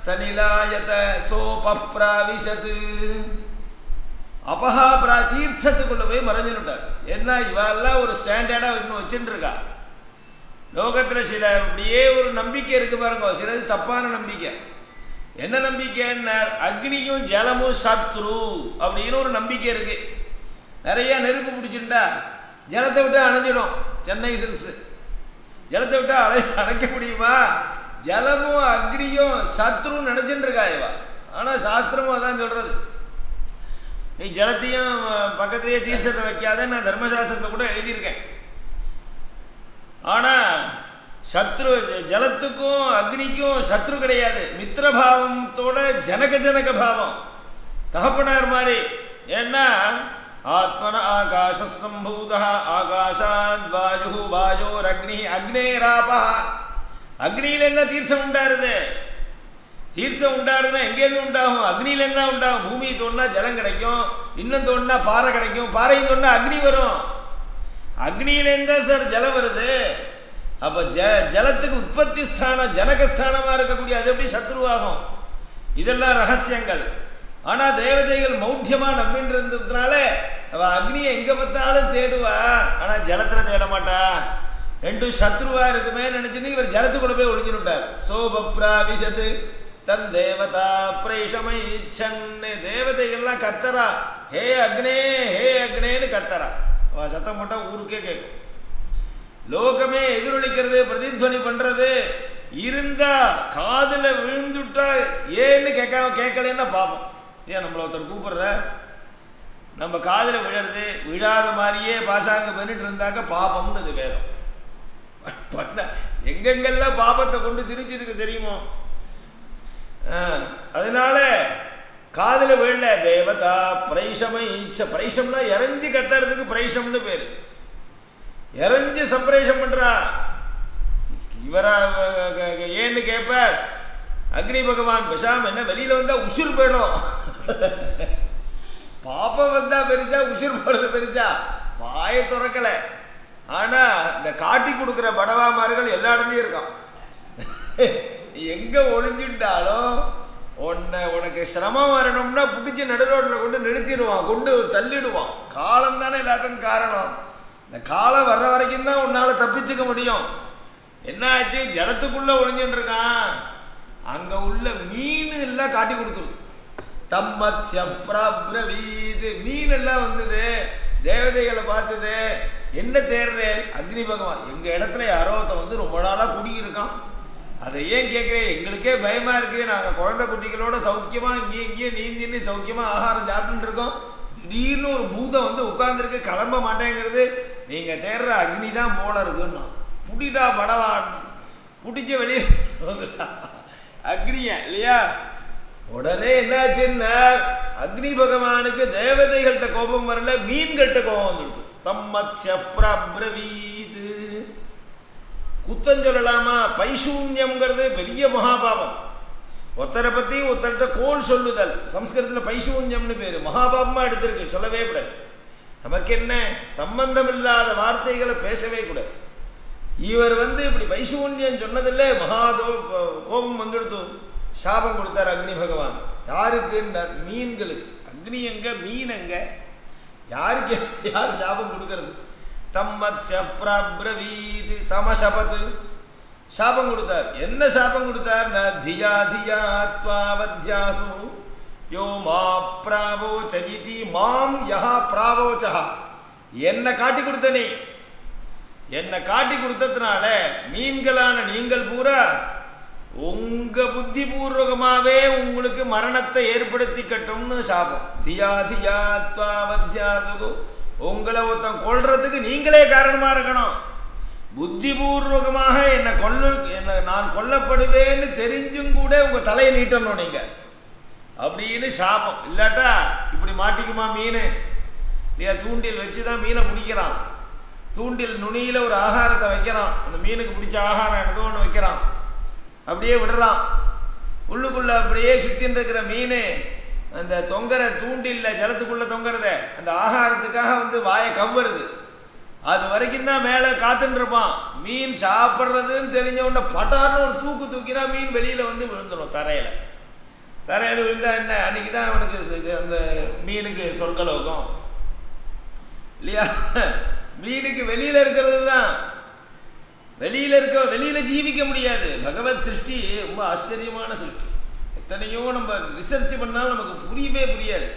சனிலாயத சோபிராவிஷத் அபஹா பிரா தீர்த்தத்துக்குள்ள போய் மறைஞ்சுட்டார் என்ன இவெல்லாம் ஒரு ஸ்டாண்டர்டா இன்னும் வச்சுட்டு இருக்கா லோகத்துல சில அப்படியே ஒரு நம்பிக்கை இருக்கு பாருங்க சிலது தப்பான நம்பிக்கை என்ன நம்பிக்கைன்னா அக்னியும் ஜலமும் சத்ரு அப்படின்னு ஒரு நம்பிக்கை இருக்கு நிறைய நெருப்பு பிடிச்சிருந்தா ஜலத்தை விட்டு அணைஞ்சிடும் சென்னை சில்ஸ் ஜலத்தை விட்டு அணை அணைக்க முடியுமா ஜலமும் அக்னியும் சத்ருன்னு நினைச்சுட்டு இருக்கா இவா ஆனா சாஸ்திரமும் அதான் சொல்றது நீ ஜலத்தையும் அஹ், பக்கத்திலேயே தீர்த்தத்தை வைக்காத நான் தர்மசாஸ்திரத்தை கூட எழுதியிருக்கேன் ஆனா சத்ரு ஜலத்துக்கும் அக்னிக்கும் சத்ரு கிடையாது மித்திரபாவத்தோட ஜனக ஜனக பாவம் தகப்பனார் மாதிரி ஏன்னா ஆத்மன ஆகாஷ சம்பூத ஆகாஷாத் வாயு வாயோர் அக்னி அக்னேராபா அக்னியில என்ன தீர்த்தம் உண்டாருது தீர்த்தம் உண்டாருன்னா எங்கேருந்து உண்டாகும் அக்னியிலேருந்து தான் உண்டாகும் பூமி தோணுனா ஜலம் கிடைக்கும் இன்னும் தோணுனா பாறை கிடைக்கும் பாறையும் தோணுனா அக்னி வரும் அக்னியிலேருந்து தான் சார் ஜலம் வருது அப்போ ஜ ஜலத்துக்கு உற்பத்தி ஸ்தானம் ஜனகஸ்தானமா இருக்கக்கூடிய அது எப்படி சத்ருவாகும் இதெல்லாம் ரகசியங்கள் ஆனா தேவதைகள் மௌட்டியமா நம்பின்னு இருந்ததுனால அவ அக்னியை எங்க பார்த்தாலும் தேடுவா ஆனா ஜலத்துல தேட மாட்டா ரெண்டும் சத்ருவா இருக்குமே நினைச்சுன்னு இவர் ஜலத்துக்குள்ள போய் ஒளிஞ்சுட்டார் சோபப்ராவிஷத்து தன் தேவதா பிரேஷமை இச்சன்னு தேவதைகள்லாம் கத்தரா ஹே அக்னே ஹே அக்னேன்னு கத்தரா அவ சத்தம் போட்டா ஊருக்கே கேட்கும் லோகமே எதிரொலிக்கிறது பிரதித்வனி பண்றது இருந்தா காதுல விழுந்துட்டா ஏன்னு கேட்காம கேட்கலன்னா பாப்போம் ஏன் நம்மள ஒருத்தர் கூப்பிடுற நம்ம காதுல விழறது விழாத மாதிரியே பாசாங்க பண்ணிட்டு இருந்தாக்க பாபம்னு வேதம் பண்ண எங்கெங்கெல்லாம் பாபத்தை கொண்டு திரிச்சிருக்கு தெரியுமோ ஆ, அதனால காதுல விழல தேவதா பிரைஷமை இச்ச பிரைஷம்னா இறஞ்சி கத்துறதுக்கு பிரைஷம்னு பேரு இறஞ்சி சப்ரேஷம் பண்றா இவரா அஹ், க- க- ஏன்னு கேட்பார் அக்னி பகவான் பெசாம என்ன வெளியில வந்தா உசுர் போயிடும் பாப்பம் வந்தா பெருசா உசுர் போறது பெருசா வாயை திறக்கல ஆனா இந்த காட்டி கொடுக்குற படவாமார்கள் எல்லா இடத்துலயும் இருக்கான் எங்க ஒளிஞ்சுட்டாலும் உன்னை உனக்கு சிரமம் வரணும்னா பிடிச்சி நடுரோட்டில் கொண்டு நிறுத்திடுவான் கொண்டு தள்ளிடுவான் காலம் தானே எல்லாத்துக்கும் காரணம் இந்த காலம் வர்ற வரைக்கும் தான் உன்னால தப்பிச்சுக்க முடியும் என்ன ஆச்சு ஜலத்துக்குள்ள ஒளிஞ்சுட்டு இருக்கான் அங்க உள்ள மீன் எல்லாம் காட்டி கொடுத்துருது தம்மத்ய பிரபீது மீன் எல்லாம் வந்தது தேவதைகளை பார்த்தது என்ன தேடுறேன் அக்னி பகவான் எங்க இடத்துல யாரோ ஒருத்தன் வந்து ரொம்ப நாளா குடியிருக்கான் அதை ஏன் கேட்குறேன் எங்களுக்கே பயமா இருக்கு நாங்க குழந்தை குட்டிகளோட சௌக்கியமா இங்கேயும் இங்கேயும் நீந்தின்னு சௌக்கியமா ஆகாரம் சாப்பிட்டுட்டு இருக்கோம் திடீர்னு ஒரு பூதம் வந்து உட்கார்ந்துருக்கு கிளம்ப மாட்டேங்கிறது நீங்க தேடுற அக்னி தான் போல இருக்குன்னா புடிடா படவான் புடிச்ச வெளியே வந்துட்டா அக்னிய இல்லையா உடனே என்னாச்சுன்னா அக்னி பகவானுக்கு தேவதைகள்கிட்ட கோபம் வரல மீன்கள்கிட்ட கோபம் வந்துடுது தம்மத்ய பிரபீது குத்தம் சொல்லலாமா பைசூன்யம்ங்கிறது பெரிய மகாபாபம் ஒருத்தரை பத்தி ஒருத்தர்கிட்ட கோல் சொல்லுதல் சம்ஸ்கிருதத்துல பைசூன்யம்னு பேரு மகாபாபமா எடுத்திருக்கு சொல்லவே கூடாது நமக்கு என்ன சம்பந்தம் இல்லாத வார்த்தைகளை பேசவே கூடாது இவர் வந்து இப்படி பைசூன்யம் சொன்னதில்ல மகாதோ கோபம் வந்துடுத்து சாபம் கொடுத்தார் அக்னி பகவான் யாருக்கு மீன்களுக்கு அக்னி எங்க மீன் எங்க யாருக்கு யார் சாபம் கொடுக்கறது தம்மத்ய பிரபீது தமசபத்து சாபம் கொடுத்தார் என்ன சாபம் கொடுத்தார் ந தியா தியா ஆத்மாவத்யாசு யோ மா பிராவோச்ச இதி மாம் யஹா பிராவோச்சா என்ன காட்டி கொடுத்த நீ என்னை காட்டி கொடுத்ததுனால மீன்களான நீங்கள் பூரா உங்க புத்தி பூர்வகமாவே உங்களுக்கு மரணத்தை ஏற்படுத்தி கட்டும்னு சாபம் தியா தியா துவாவத்யாசுகு உங்களை ஒருத்தன் கொல்றதுக்கு நீங்களே காரணமா இருக்கணும் புத்திபூர்வகமாக என்னை கொல்ல என்ன நான் கொல்லப்படுவேன்னு தெரிஞ்சும் கூட உங்க தலையை நீட்டணும் நீங்க அப்படின்னு சாபம் இல்லாட்டா இப்படி மாட்டிக்குமா மீன் இல்லையா தூண்டில் வச்சு தான் மீனை பிடிக்கிறான் தூண்டில் நுனியில ஒரு ஆகாரத்தை வைக்கிறான் அந்த மீனுக்கு பிடிச்ச ஆகாரம் ஏதோ ஒன்று வைக்கிறான் அப்படியே விடுறான் உள்ளுக்குள்ள அப்படியே சுத்தின்னு இருக்கிற மீன் அந்த தொங்கர தூண்டில்ல ஜலத்துக்குள்ள தொங்குறத அந்த ஆகாரத்துக்காக வந்து வாயை கவ்வருது அது வரைக்கும் தான் மேலே காத்துட்டு இருப்பான் மீன் சாப்பிட்றதுன்னு தெரிஞ்ச உடனே பட்டார்னு ஒரு தூக்கு தூக்கினா மீன் வெளியில வந்து விழுந்துடும் தரையில தரையில் விழுந்தா என்ன அன்னைக்கு தான் அவனுக்கு ச- இது அந்த மீனுக்கு சொர்க்கலோகம் இல்லையா மீனுக்கு வெளியில இருக்கிறது தான் வெளியில இருக்க வெளியில ஜீவிக்க முடியாது பகவத் சிருஷ்டி ரொம்ப ஆச்சரியமான சிருஷ்டி எத்தனையோ நம்ம ரிசர்ச் பண்ணாலும் நமக்கு புரியவே புரியாது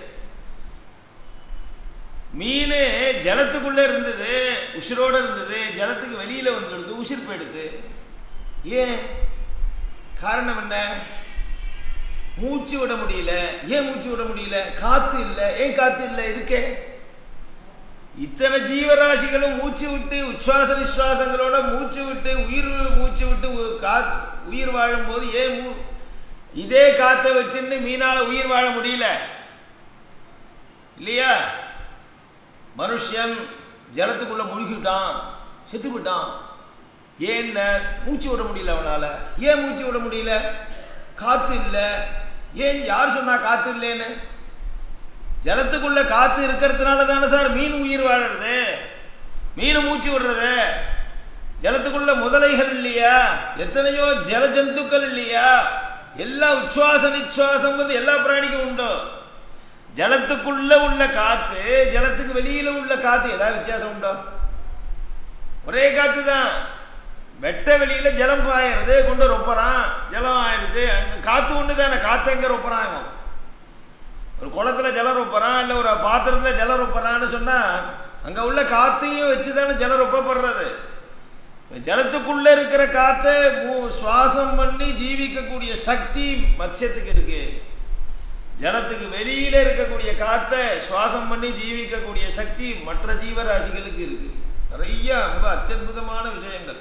மீன் ஜலத்துக்குள்ள இருந்தது உசிரோட இருந்தது ஜலத்துக்கு வெளியில வந்துடுது உசிர் போயிடுது ஏன் காரணம் என்ன மூச்சு விட முடியல ஏன் மூச்சு விட முடியல காத்து இல்லை ஏன் காத்து இல்லை இருக்கே இத்தனை ஜீவராசிகளும் மூச்சு விட்டு உச்வாச நிஸ்வாசங்களோட மூச்சு விட்டு உயிர் மூச்சு விட்டு உ- கா உயிர் வாழும்போது ஏன் மூ இதே காத்தை வச்சுன்னு மீனால உயிர் வாழ முடியல இல்லையா மனுஷன் ஜலத்துக்குள்ள முழுகிட்டான் செத்து விட்டான் ஏன்ன மூச்சு விட முடியல அவனால ஏன் மூச்சு விட முடியல காத்து இல்லை ஏன் யார் சொன்னா காத்து இல்லைன்னு ஜலத்துக்குள்ள காத்து இருக்கிறதுனால தானே சார் மீன் உயிர் வாழறது மீன் மூச்சு விடுறது ஜலத்துக்குள்ள முதலைகள் இல்லையா எத்தனையோ ஜல ஜந்துக்கள் இல்லையா எல்லா உச்சுவாச நிச்சுவாசங்கிறது எல்லா பிராணிக்கும் உண்டு ஜலத்துக்குள்ள உள்ள காத்து ஜலத்துக்கு வெளியில உள்ள காத்து ஏதாவது வித்தியாசம் உண்டோ ஒரே காத்து தான் வெட்ட வெளியில ஜலம் பாயறது கொண்டு ரொப்பறான் ஜலம் ஆயிடுது அங்க காத்து ஒன்று தானே காத்து எங்க ரொப்பறான் இவன் ஒரு குளத்துல ஜலம் ரொப்பறான் இல்லை ஒரு பாத்திரத்துல ஜலம் ரொப்பறான்னு சொன்னா அங்க உள்ள காத்தையும் வச்சு தானே ஜலம் ரொப்பப்படுறது ஜலத்துக்குள்ள இருக்கிற காத்தை மூ- சுவாசம் பண்ணி ஜீவிக்கக்கூடிய சக்தி மத்ஸ்யத்துக்கு இருக்கு ஜலத்துக்கு வெளியில இருக்கக்கூடிய காத்தை சுவாசம் பண்ணி ஜீவிக்கக்கூடிய சக்தி மற்ற ஜீவராசிகளுக்கு இருக்கு நிறைய ரொம்ப அத்தியுதமான விஷயங்கள்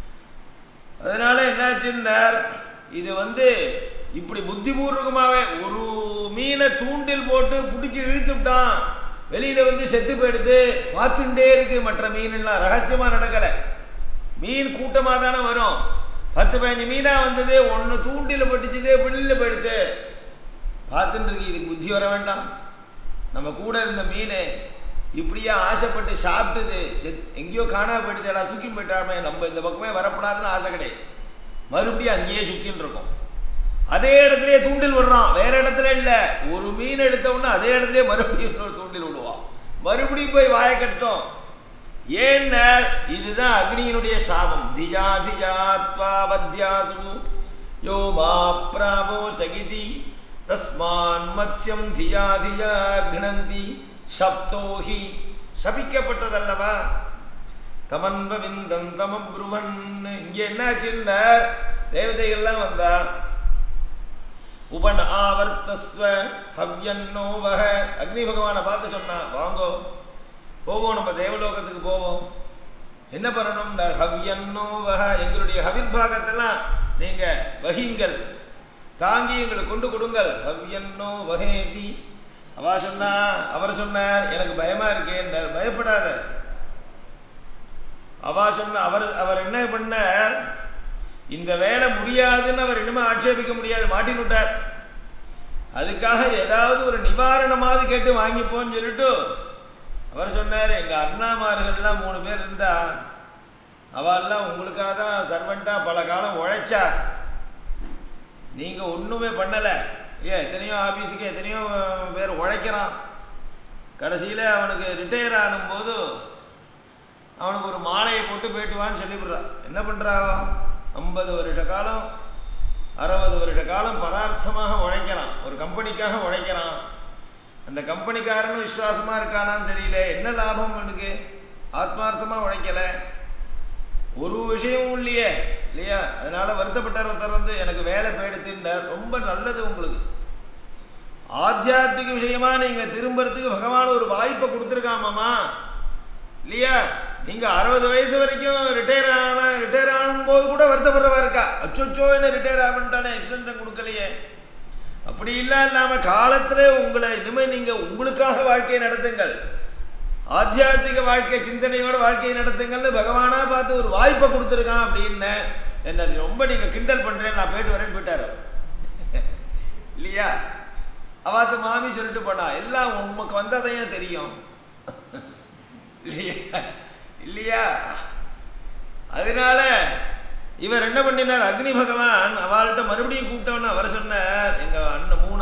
அதனால என்னாச்சுன்னார் இது வந்து இப்படி புத்திபூர்வமாவே ஒரு மீனை தூண்டில் போட்டு பிடிச்சி இழுத்து விட்டான் வெளியில வந்து செத்து போயிடுது பார்த்துட்டே இருக்கு மற்ற மீன் எல்லாம் ரகசியமா நடக்கல மீன் கூட்டமா தானே வரும் பத்து பதினஞ்சு மீனா வந்தது ஒன்று தூண்டில பட்டுச்சுது வெளியில போயிடுது பார்த்துட்டு இருக்கு இதுக்கு புத்தி வர வேண்டாம் நம்ம கூட இருந்த மீன் இப்படியே ஆசைப்பட்டு சாப்பிட்டது செத் எங்கேயோ காணா போயிடுதேடா தூக்கி போயிட்டாமே நம்ம இந்த பக்கமே வரப்படாதுன்னு ஆசை கிடையாது மறுபடியும் அங்கேயே சுத்தின்னு இருக்கும் அதே இடத்துலயே தூண்டில் விடுறான் வேற இடத்துல இல்ல ஒரு மீன் எடுத்த உடனே அதே இடத்துலயே மறுபடியும் இன்னொரு தூண்டில் விடுவான் மறுபடியும் போய் வாயை கட்டும் ஏன்னா இதுதான் அக்னியினுடைய சாபம் தியா தியாத்வா வத்யாசு யோ மா பிராவோ சகிதி தஸ்மான் மத்ஸ்யம் தியா தியா கிணந்தி சப்தோஹி சபிக்கப்பட்டதல்லவா தமன்ப விந்தம் தமப்ருவன் இங்க என்னாச்சுன்னா தேவதைகள்லாம் வந்தா உபன் ஆவர்த்தஸ்வ ஹவ்யன்னோ வக அக்னி பகவானை பார்த்து சொன்னா வாங்கோ போவோம் நம்ம தேவலோகத்துக்கு போவோம் என்ன பண்ணணும்னா ஹவ்யன்னோ வக எங்களுடைய ஹவிர்பாகத்தெல்லாம் நீங்க வகிங்கள் தாங்கி எங்களுக்கு கொண்டு கொடுங்கள் ஹவ்யன்னோ வகேதி அவா சொன்னா அவர் சொன்னார் எனக்கு பயமா இருக்கேன்னார் பயப்படாத அவா சொன்ன அவர் அவர் என்ன பண்ணார் இந்த வேலை முடியாதுன்னு அவர் இனிமே ஆட்சேபிக்க முடியாது மாட்டின்னு விட்டார் அதுக்காக ஏதாவது ஒரு நிவாரணமாவது கேட்டு வாங்கிப்போன்னு சொல்லிட்டு அவர் சொன்னார் எங்க அண்ணாமார்கள்லாம் மூணு பேர் இருந்தா அவெல்லாம் உங்களுக்காக தான் சர்வெண்டா பல காலம் உழைச்சா நீங்க ஒண்ணுமே பண்ணல ஏன் எத்தனையோ ஆபீஸுக்கு எத்தனையோ பேர் உழைக்கிறான் கடைசியில அவனுக்கு ரிட்டையர் ஆனும்போது அவனுக்கு ஒரு மாலையை போட்டு போயிட்டு வான்னு சொல்லிவிடுறான் என்ன பண்றா அவன் ஐம்பது வருஷ காலம் அறுபது வருஷ காலம் பரார்த்தமாக உழைக்கிறான் ஒரு கம்பெனிக்காக உழைக்கிறான் அந்த கம்பெனிக்காரனும் விசுவாசமா இருக்கானான்னு தெரியல என்ன லாபம் அவனுக்கு ஆத்மார்த்தமா உழைக்கல ஒரு விஷயமும் இல்லையே இல்லையா அதனால வருத்தப்பட்டார் ஒருத்தர் வந்து எனக்கு வேலை போயிடுத்துட்டார் ரொம்ப நல்லது உங்களுக்கு ஆத்தியாத்மிக விஷயமா நீங்க திரும்புறதுக்கு பகவான் ஒரு வாய்ப்பை கொடுத்துருக்காமாமா இல்லையா நீங்க அறுபது வயசு வரைக்கும் ரிட்டையர் ஆன ரிட்டையர் ஆகும்போது கூட வருத்தப்படுறவா இருக்கா அச்சோச்சோ என்ன ரிட்டையர் ஆகட்டானே எக்ஸ்டென்ஷன் கொடுக்கலையே அப்படி இல்ல இல்லாம காலத்துல உங்களை இனிமே நீங்க உங்களுக்காக வாழ்க்கையை நடத்துங்கள் ஆத்தியாத்மிக வாழ்க்கை சிந்தனையோட வாழ்க்கையை நடத்துங்கள்னு பகவானா பார்த்து ஒரு வாய்ப்பை கொடுத்துருக்கான் அப்படின்னு என்ன ரொம்ப நீங்க கிண்டல் பண்றேன் நான் போயிட்டு வரேன்னு போயிட்டாரு இல்லையா அவாத்து மாமி சொல்லிட்டு போனா எல்லாம் உமக்கு வந்ததையும் தெரியும் இல்லையா இல்லையா அதனால இவர் என்ன பண்ணினார் அக்னி பகவான் அவள்கிட்ட மறுபடியும் கூப்பிட்டோன்னு அவர் சொன்னார் எங்க அண்ணன் மூணு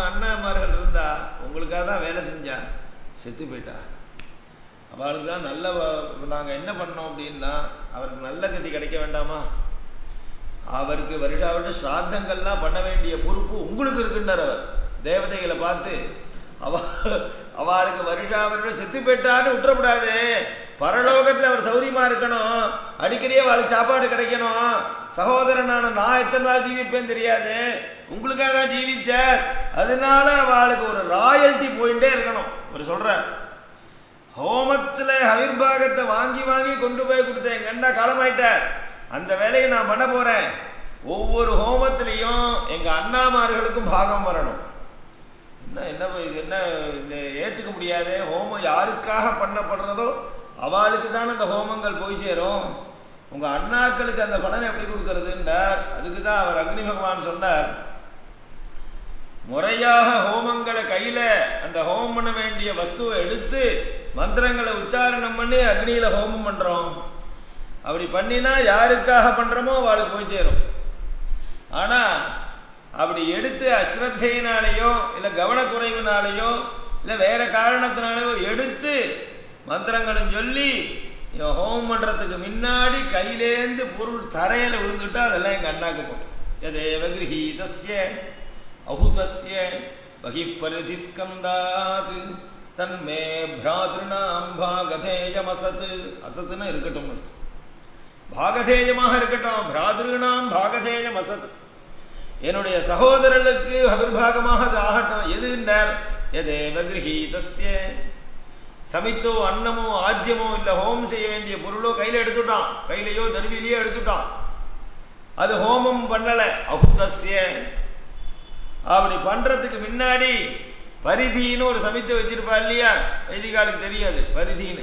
கரெக்டாக தான் வேலை செஞ்சா செத்து போயிட்டா அவளுக்கு தான் நல்ல நாங்கள் என்ன பண்ணோம் அப்படின்னா அவருக்கு நல்ல கதி கிடைக்க வேண்டாமா அவருக்கு வருஷா வருஷம் சாத்தங்கள்லாம் பண்ண வேண்டிய பொறுப்பு உங்களுக்கு இருக்குன்றார் அவர் தேவதைகளை பார்த்து அவ அவளுக்கு வருஷா வருஷம் செத்து போயிட்டான்னு விட்டுறக்கூடாது பரலோகத்தில் அவர் சௌரியமா இருக்கணும் அடிக்கடியே அவளுக்கு சாப்பாடு கிடைக்கணும் சகோதரனான நான் எத்தனை நாள் ஜீவிப்பேன்னு தெரியாது உங்களுக்காக தான் ஜீவிச்சார் அதனால அவளுக்கு ஒரு ராயல்ட்டி போயிட்டே இருக்கணும் அவர் சொல்றார் ஹோமத்தில் ஹவிர்பாகத்தை வாங்கி வாங்கி கொண்டு போய் கொடுத்தேன் எங்கள் அண்ணா காலமாயிட்டார் அந்த வேலையை நான் பண்ண போகிறேன் ஒவ்வொரு ஹோமத்திலையும் எங்கள் அண்ணாமார்களுக்கும் பாகம் வரணும் என்ன என்ன இது என்ன இந்த ஏற்றுக்க முடியாது ஹோமம் யாருக்காக பண்ணப்படுறதோ அவளுக்கு தானே அந்த ஹோமங்கள் போய் சேரும் உங்கள் அண்ணாக்களுக்கு அந்த பலனை எப்படி கொடுக்கறதுன்றார் அதுக்கு தான் அவர் அக்னி பகவான் சொன்னார் முறையாக ஹோமங்களை கையில் அந்த ஹோமம் பண்ண வேண்டிய வஸ்துவை எடுத்து மந்திரங்களை உச்சாரணம் பண்ணி அக்னியில் ஹோமம் பண்ணுறோம் அப்படி பண்ணினா யாருக்காக பண்ணுறோமோ அவளுக்கு போய் சேரும் ஆனால் அப்படி எடுத்து அஸ்ரத்தையினாலேயோ இல்லை கவனக்குறைவினாலேயோ இல்லை வேற காரணத்தினாலேயோ எடுத்து மந்திரங்களும் சொல்லி இவன் ஹோமம் பண்ணுறதுக்கு முன்னாடி கையிலேந்து பொருள் தரையில் விழுந்துட்டா அதெல்லாம் எங்கள் அண்ணாக்கு போடும் எதேவ கிரகீதஸ்ய அஹுதஸ்ய பகிப்பரிதிஸ்கந்தாத் தன்மே பிராதிருணாம் பாகதேயம் அசத் அசத்துன்னு இருக்கட்டும் அர்த்தம். பாகதேயமாக இருக்கட்டும் பிராதிருணாம் பாகதேயம் அசத் என்னுடைய சகோதரர்களுக்கு அபிர்பாகமாக அது ஆகட்டும் எதுன்னார் எதேவ கிரகீதஸ்ய சமித்தோ அன்னமோ ஆஜ்யமோ இல்லை ஹோமம் செய்ய வேண்டிய பொருளோ கையில் எடுத்துட்டான் கையிலையோ தருவிலையோ எடுத்துட்டான் அது ஹோமம் பண்ணலை அஹுதஸ்ய அப்படி பண்ணுறதுக்கு முன்னாடி பரிதின்னு ஒரு சமித்தை வச்சிருப்பா இல்லையா வைதிகாலுக்கு தெரியாது பரிதின்னு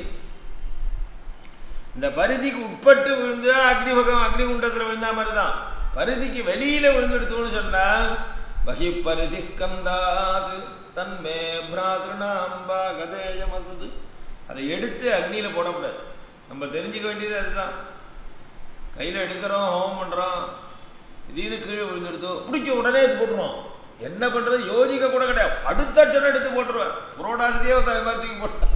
இந்த பரிதிக்கு உட்பட்டு விழுந்தா அக்னிபகம் அக்னிகுண்டத்தில் விழுந்தா மாதிரி தான் பரிதிக்கு வெளியில விழுந்துடுத்துன்னு சொன்னா பகி பரிதி ஸ்கந்தாது தன்மே பிராதிருணாம்பா கதேயம் அசது அதை எடுத்து அக்னியில போடக்கூடாது நம்ம தெரிஞ்சுக்க வேண்டியது அதுதான் கையில் எடுக்கிறோம் ஹோமம் பண்ணுறோம் திடீர்னு கீழே விழுந்துடுத்தோ பிடிச்ச உடனே எடுத்து போட்டுருவோம் என்ன பண்ணுறது யோசிக்க கூட கிடையாது அடுத்த அட்சணம் எடுத்து போட்டுருவேன் புரோடாசத்தையே ஒரு மாதிரி தூக்கி போட்டு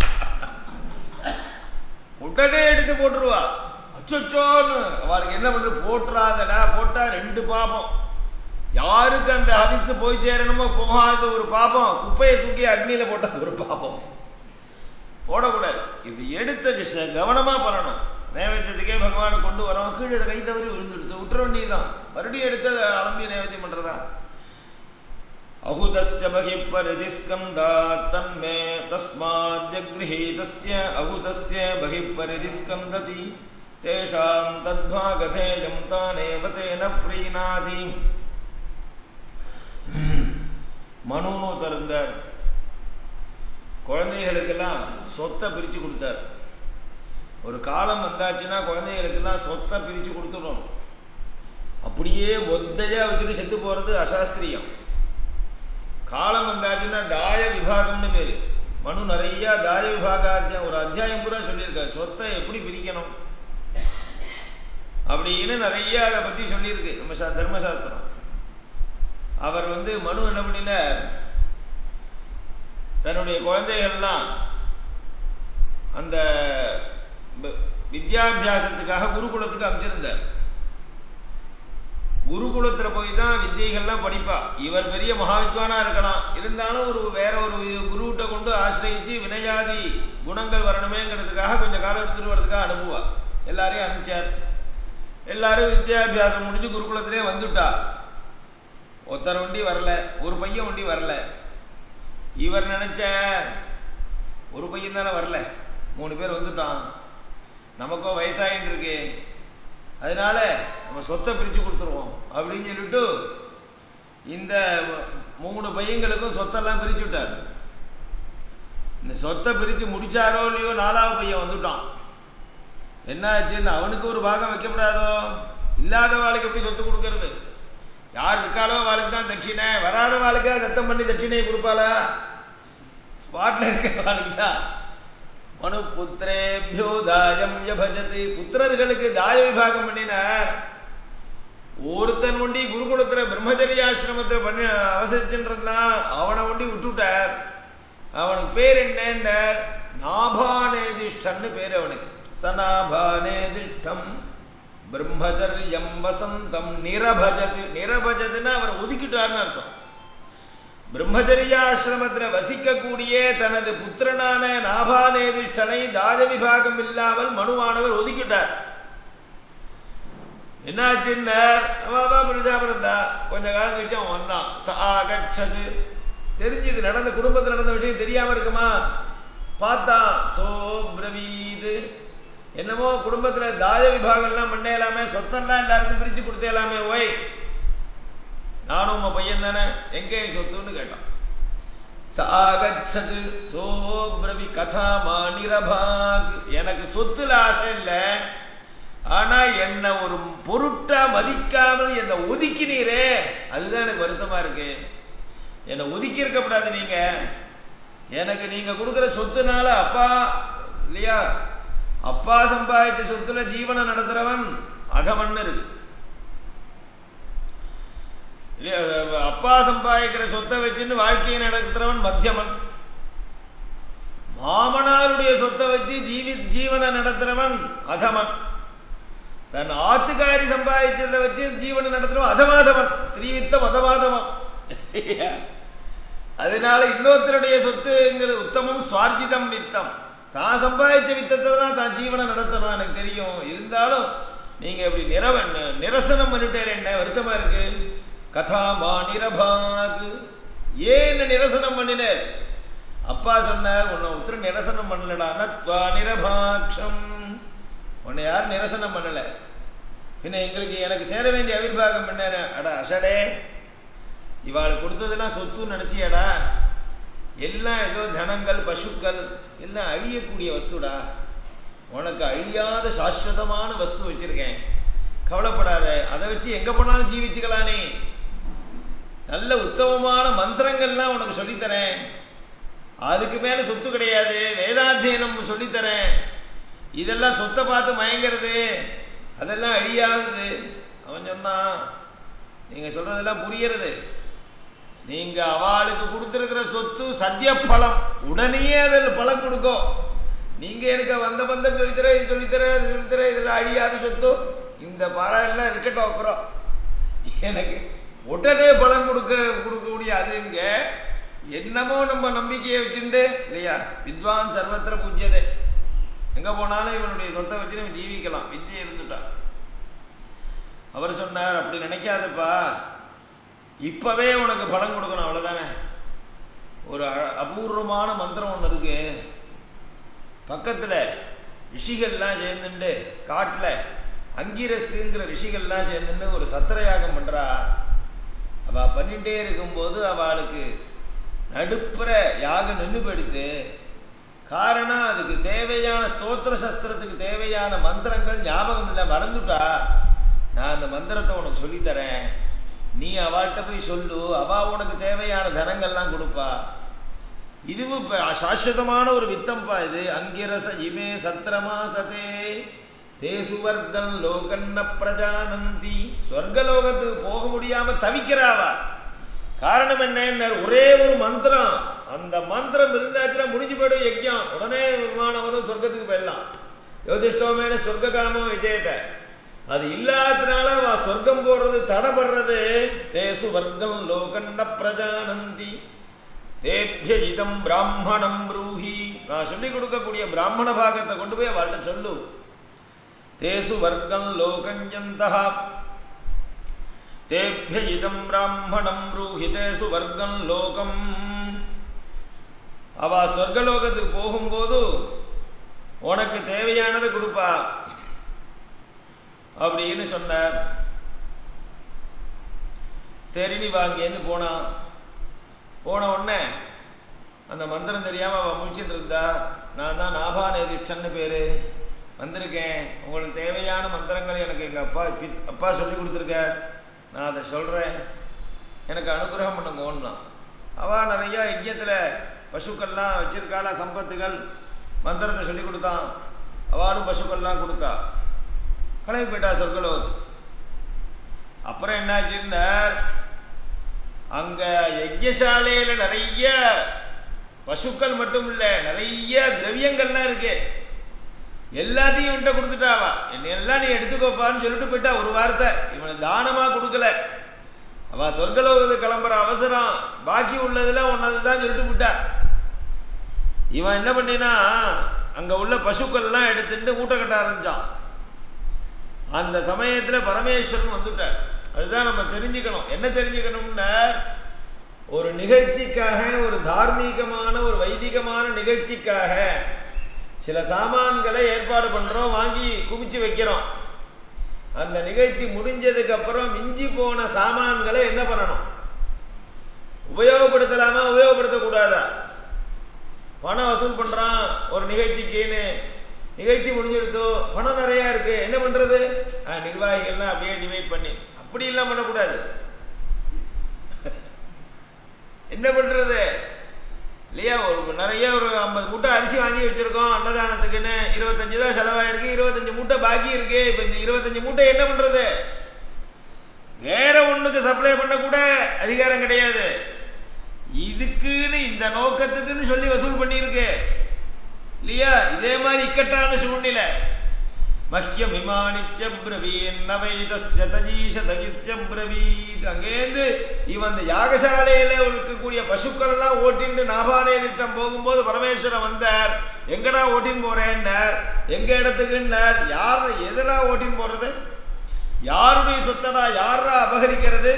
உடனே எடுத்து போட்டுருவா அச்சோன்னு அவளுக்கு என்ன பண்ணுறது போட்டுறாதடா போட்டா ரெண்டு பாபம் யாருக்கு அந்த ஹவிஸ் போய் சேரணுமோ போகாத ஒரு பாபம் குப்பையை தூக்கி அக்னியில போட்ட ஒரு பாபம் போடக்கூடாது இப்படி எடுத்த ஜ- கவனமா பண்ணணும் நைவேத்தியத்துக்கே பகவானை கொண்டு வரோம் கீழே இதை கை தவறி விழுந்துடுத்து விட்டுற வேண்டியதுதான் மறுபடியும் எடுத்து அதை அலம்பி நைவேத்தியம் பண்றதா அகுதஸ்ய பகி பரிதிஸ்கந்தா தன்மே தஸ்மாத்யக்ரிஹீதஸ்ய அகுதஸ்ய பகி பரிதிஸ்கந்ததி தேஷாம் தத்பாகதேயம் தானேவ தேன பிரீணாதி மனுன்னு ஒருத்தர் இருந்தார் குழந்தைகளுக்கெல்லாம் சொத்தை பிரித்து கொடுத்தார் ஒரு காலம் வந்தாச்சுன்னா குழந்தைகளுக்கெல்லாம் சொத்தை பிரித்து கொடுத்துடணும் அப்படியே ஒத்தையா வச்சுட்டு செத்து போகிறது அசாஸ்திரியம் காலம் வந்தாச்சுன்னா தாய விபாகம்னு பேர் மனு நிறைய தாய விபாக அத்தியாயம் ஒரு அத்தியாயம் பூரா சொல்லியிருக்காரு சொத்தை எப்படி பிரிக்கணும் அப்படின்னு நிறைய அதை பற்றி சொல்லியிருக்கு நம்ம சா தர்மசாஸ்திரம் அவர் வந்து மனு என்ன பண்ணினார் தன்னுடைய குழந்தைகள்லாம் அந்த ப- வித்யாபியாசத்துக்காக குருகுலத்துக்கு அமைச்சிருந்தார் குருகுலத்தில் போய் தான் வித்தியைகள்லாம் படிப்பா இவர் பெரிய மகாவித்வானா இருக்கலாம் இருந்தாலும் ஒரு வேற ஒரு குருகிட்ட கொண்டு ஆசிரயிச்சு வினையாதி குணங்கள் வரணுமேங்கிறதுக்காக கொஞ்சம் காலம் எடுத்துட்டு வரதுக்காக அனுப்புவா எல்லாரையும் அனுப்பிச்சார் எல்லாரும் வித்யாபியாசம் முடிஞ்சு குருகுலத்திலே வந்துட்டா ஒருத்தர் வண்டி வரல ஒரு பையன் வண்டி வரல இவர் நினைச்ச ஒரு பையன் தானே வரல மூணு பேர் வந்துட்டான் நமக்கோ வயசாயின்னு இருக்கு அதனால நம்ம சொத்தை பிரித்து கொடுத்துருவோம் அப்படின்னு சொல்லிட்டு இந்த மூணு பையங்களுக்கும் சொத்தெல்லாம் பிரிச்சு விட்டார் இந்த சொத்தை பிரித்து முடிச்சாரோ இல்லையோ நாலாவது பையன் வந்துட்டான் என்ன ஆச்சுன்னு அவனுக்கு ஒரு பாகம் வைக்கப்படாதோ இல்லாத வாழ்க்கை எப்படி சொத்து கொடுக்கறது யார் இருக்காளோ வாழ்க்கை தான் தட்சிணை வராத வாழ்க்கை தத்தம் பண்ணி தட்சிணையை கொடுப்பாளா ஸ்பாட்ல இருக்க வாழ்க்கை தான் மனு புத்திரேபியோ தாயம் யபஜதி புத்திரர்களுக்கு தாய விபாகம் பண்ணினார் ஒருத்தன் ஒண்டி குருகுலத்துல பிரம்மச்சரிய ஆசிரமத்தில் பண்ணி அவசரிச்சுருந்தான் அவனை ஒண்டி விட்டுட்டார் அவனுக்கு பேர் என்னன்ற நாபானேதிஷ்டன்னு பேர் அவனுக்கு சநாபானேதிஷ்டம் பிரம்மச்சரியம் வசந்தம் நிரபஜது நிரபஜதுன்னா அவன் ஒதுக்கிட்டார்னு அர்த்தம் பிரம்மச்சரியாசிரமத்தில் வசிக்கக்கூடிய தனது புத்திரனான நாபானேதிஷ்டனை தாஜ விபாகம் இல்லாமல் மனுவானவர் ஒதுக்கிட்டார் என்னாச்சுன்னார் அவா புரிசாம இருந்தா கொஞ்ச காலம் கழிச்சு அவன் வந்தான் சாகச்சது தெரிஞ்சது நடந்த குடும்பத்தில் நடந்த விஷயம் தெரியாம இருக்குமா பார்த்தான் சோப்ரவீது என்னமோ குடும்பத்தில் தாய விபாகம்லாம் பண்ணலாமே சொத்தெல்லாம் எல்லாருக்கும் பிரித்து கொடுத்தேலாமே ஓய் நானும் உங்க பையன் தானே எங்கே சொத்துன்னு கேட்டான் சாகச்சது சோப்ரவி கதா மாநிரபாக் எனக்கு சொத்துல ஆசை இல்லை ஆனா என்னை ஒரு பொருட்டா மதிக்காமல் என்னை ஒதுக்கினீரே அதுதான் எனக்கு வருத்தமா இருக்கு என்னை ஒதுக்கி இருக்கக்கூடாது நீங்க எனக்கு நீங்க கொடுக்குற சொத்துனால அப்பா இல்லையா அப்பா சம்பாதிச்ச சொத்துல ஜீவனை நடத்துறவன் அதமன்னு இருக்கு இல்லையா அப்பா சம்பாதிக்கிற சொத்தை வச்சுன்னு வாழ்க்கையை நடத்துறவன் மத்தியமன் மாமனாருடைய சொத்தை வச்சு ஜீவி ஜீவனை நடத்துறவன் அதமன் தன் ஆத்துக்காரி சம்பாதிச்சதை வச்சு ஜீவனை நடத்துறவன் அதமாதவன் ஸ்ரீவித்தம் அதமாதவன் அதனால இன்னொருத்தருடைய சொத்துங்கிறது உத்தமம் சுவார்ஜிதம் வித்தம் தான் சம்பாதிச்ச வித்தத்தில் தான் தான் ஜீவனை நடத்தணும் எனக்கு தெரியும் இருந்தாலும் நீங்க இப்படி நிரவ நிரசனம் பண்ணிட்டேன் என்ன வருத்தமா இருக்கு கதாமா நிரபாக் ஏன் என்ன நிரசனம் பண்ணினேன் அப்பா சொன்னார் உன்னை உத்தர நிரசனம் பண்ணலடா நத்வா நிரபாட்சம் உன்னை யாரும் நிரசனம் பண்ணல பின்ன எங்களுக்கு எனக்கு சேர வேண்டிய அவிர்வாகம் பண்ண அடா அசடே இவாளுக்கு கொடுத்ததெல்லாம் சொத்துன்னு நினச்சியாடா எல்லாம் ஏதோ தனங்கள் பசுக்கள் எல்லாம் அழியக்கூடிய வஸ்துடா உனக்கு அழியாத சாஸ்வதமான வஸ்து வச்சிருக்கேன் கவலைப்படாத அதை வச்சு எங்கே போனாலும் ஜீவிச்சுக்கலானே நல்ல உத்தமமான மந்திரங்கள்லாம் உனக்கு சொல்லித்தரேன் அதுக்கு மேலே சொத்து கிடையாது வேதாத்தியனம் சொல்லித்தரேன் இதெல்லாம் சொத்தை பார்த்து மயங்கிறது அதெல்லாம் அழியாதது அவன் சொன்னான் நீங்கள் சொல்கிறதெல்லாம் புரியறது நீங்கள் அவளுக்கு கொடுத்துருக்கிற சொத்து சத்திய பலம் உடனே அதில் பலம் கொடுக்கும் நீங்கள் எனக்கு வந்த பந்தம் சொல்லித்தர இது சொல்லித்தர இது சொல்லித்தர இதெல்லாம் அழியாத சொத்து இந்த பாராயெல்லாம் இருக்கட்டும் அப்புறம் எனக்கு உடனே பலம் கொடுக்க கொடுக்கக்கூடிய அதுங்க என்னமோ நம்ம நம்பிக்கையை வச்சுட்டு இல்லையா வித்வான் சர்வத்திர பூஜ்யதே எங்கே போனாலும் இவனுடைய சொத்தை வச்சு நம்ம ஜீவிக்கலாம் வித்தியை இருந்துட்டா அவர் சொன்னார் அப்படி நினைக்காதப்பா இப்போவே உனக்கு பலம் கொடுக்கணும் அவ்வளோதானே ஒரு அபூர்வமான மந்திரம் ஒன்று இருக்கு பக்கத்தில் ரிஷிகள்லாம் சேர்ந்துட்டு காட்டில் அங்கிரஸுங்கிற ரிஷிகள்லாம் சேர்ந்துட்டு ஒரு சத்திரயாகம் பண்ணுறா அவள் பண்ணிகிட்டே இருக்கும்போது அவளுக்கு நடுப்புற யாகம் நின்று போயிடுத்து காரணம் அதுக்கு தேவையான ஸ்தோத்திர சஸ்திரத்துக்கு தேவையான மந்திரங்கள் ஞாபகம் இல்லை மறந்துட்டா நான் அந்த மந்திரத்தை உனக்கு சொல்லித்தரேன் நீ அவள்கிட்ட போய் சொல்லு அவள் உனக்கு தேவையான தனங்கள்லாம் கொடுப்பா இதுவும் இப்போ சாஸ்வதமான ஒரு வித்தம்பா இது அங்கிரச இமே சத்திரமா சதே தேசுவர்கல் லோகன்ன பிரஜானந்தி சொர்க்கலோகத்துக்கு போக முடியாம தவிக்கிறாவா காரணம் என்ன ஒரே ஒரு மந்திரம் அந்த மந்திரம் இருந்தாச்சுன்னா முடிஞ்சு போயிடும் யஜ்யம் உடனே விமானவனும் சொர்க்கத்துக்கு போயிடலாம் யோதிஷ்டோமேன சொர்க்க காமம் விஜயத்தை அது இல்லாததுனால அவ சொர்க்கம் போடுறது தடைப்படுறது தேசு வர்க்கம் லோகன்ன பிரஜானந்தி தேபிய இதம் பிராமணம் ப்ரூஹி நான் சொல்லிக் கொடுக்கக்கூடிய பிராமண பாகத்தை கொண்டு போய் அவள்கிட்ட சொல்லு தேசு வர்க்கம் லோகஞ்சந்தா தேபிய இதம் பிராமணம் ப்ரூஹி தேசு வர்க்கம் லோகம் அவ சொர்க்கலோகத்துக்கு போகும்போது உனக்கு தேவையானதை கொடுப்பா அப்படின்னு சொன்னார் சரி நீ வாங்கேன்னு போனான் போன உடனே அந்த மந்திரம் தெரியாமல் அவன் முடிச்சுட்டு இருந்தா நான் தான் நாபாநேதிட்சன்னு பேர் வந்திருக்கேன் உங்களுக்கு தேவையான மந்திரங்கள் எனக்கு எங்கள் அப்பா பித் அப்பா சொல்லி கொடுத்துருக்கார் நான் அதை சொல்கிறேன் எனக்கு அனுகிரகம் பண்ணுங்கோன்னா அவள் நிறையா யஜ்யத்தில் பசுக்கள்லாம் வச்சிருக்காளா சம்பத்துகள் மந்திரத்தை சொல்லி கொடுத்தான் அவளும் பசுக்கள்லாம் கொடுத்தா கிளம்பி போயிட்டா சொர்க்கலோகத்து அப்புறம் என்னாச்சுன்னார் அங்கே யஜ்யசாலையில் நிறைய பசுக்கள் மட்டும் இல்லை நிறைய திரவியங்கள்லாம் இருக்கு எல்லாத்தையும் இவன்கிட்ட கொடுத்துட்டாவா என்னை எல்லாம் நீ எடுத்துக்கோப்பான்னு சொல்லிட்டு போயிட்டா ஒரு வார்த்தை இவனை தானமா கொடுக்கல அவ சொர்க்கலோகத்துக்கு கிளம்புற அவசரம் பாக்கி உள்ளதுல ஒன்னது தான் சொல்லிட்டு விட்டா இவன் என்ன பண்ணினா அங்க உள்ள பசுக்கள்லாம் எடுத்துட்டு மூட்டை கட்ட ஆரம்பிச்சான் அந்த சமயத்துல பரமேஸ்வரன் வந்துட்டார் அதுதான் நம்ம தெரிஞ்சுக்கணும் என்ன தெரிஞ்சுக்கணும்னா ஒரு நிகழ்ச்சிக்காக ஒரு தார்மீகமான ஒரு வைதிகமான நிகழ்ச்சிக்காக சில சாமான்களை ஏற்பாடு பண்றோம் வாங்கி குவிச்சு வைக்கிறோம் அந்த நிகழ்ச்சி முடிஞ்சதுக்கு அப்புறம் மிஞ்சி போன சாமான்களை என்ன பண்ணணும் உபயோகப்படுத்தலாமா உபயோகப்படுத்தக்கூடாதா பணம் வசூல் பண்றான் ஒரு நிகழ்ச்சிக்குன்னு நிகழ்ச்சி முடிஞ்சிடுத்தோ பணம் நிறையா இருக்கு என்ன பண்றது ஆ, நிர்வாகிகள்லாம் அப்படியே டிவைட் பண்ணி அப்படி எல்லாம் பண்ணக்கூடாது என்ன பண்றது இல்லையா ஒரு நிறைய ஒரு ஐம்பது மூட்டை அரிசி வாங்கி வச்சிருக்கோம் அன்னதானத்துக்குன்னு இருபத்தஞ்சு தான் செலவாயிருக்கு இருபத்தஞ்சு மூட்டை பாக்கி இருக்கு இப்போ இந்த இருபத்தஞ்சு மூட்டை என்ன பண்றது வேற ஒண்ணுக்கு சப்ளை பண்ண கூட அதிகாரம் கிடையாது இதுக்குன்னு இந்த நோக்கத்துக்குன்னு சொல்லி வசூல் பண்ணியிருக்கு இல்லையா இதே மாதிரி இக்கட்டான சூழ்நிலை மஹ்யம் இமானித்யம் பிரவீன் நவை தஸ்ய தஜீஷதகித்யம் பிரவீத் அங்கேருந்து இவன் அந்த யாகசாலையில இருக்கக்கூடிய பசுக்கள் எல்லாம் ஓட்டிண்டு நாபானே திட்டம் போகும்போது பரமேஸ்வரன் வந்தார் எங்கடா ஓட்டின்னு போறேன்னார் எங்க இடத்துக்குன்னார் யார் எதிரா ஓட்டின்னு போறது யாருடைய சொத்தடா யாரா அபகரிக்கிறது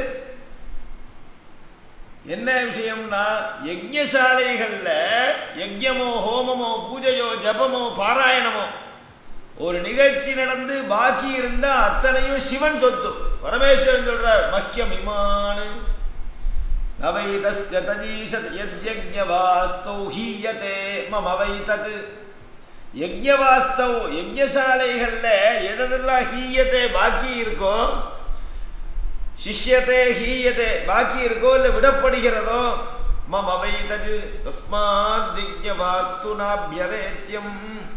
என்ன விஷயம்னா யஜ்ஞசாலைகள்ல யஜ்யமோ ஹோமமோ பூஜையோ ஜபமோ பாராயணமோ ஒரு நிகழ்ச்சி நடந்து பாக்கி இருந்தா அத்தனையும் சிவன் சொத்து பரமேஸ்வரன் சொல்றார் மஹ்யம் இமானு நவை தஸ்ய தஜீஷத் யத்யஜ்ஞவாஸ்தௌ ஹீயதே மம வை தத் யஜ்ஞவாஸ்தவ் யஜ்ஞசாலைகள்ல எதெல்லாம் ஹீயத்தை பாக்கி இருக்கோ சிஷ்யத்தே ஹீயதே பாக்கி இருக்கோ இல்லை விடப்படுகிறதோ மம வை தது தஸ்மாத் திக்ஞவாஸ்து நாபியவேத்தியம்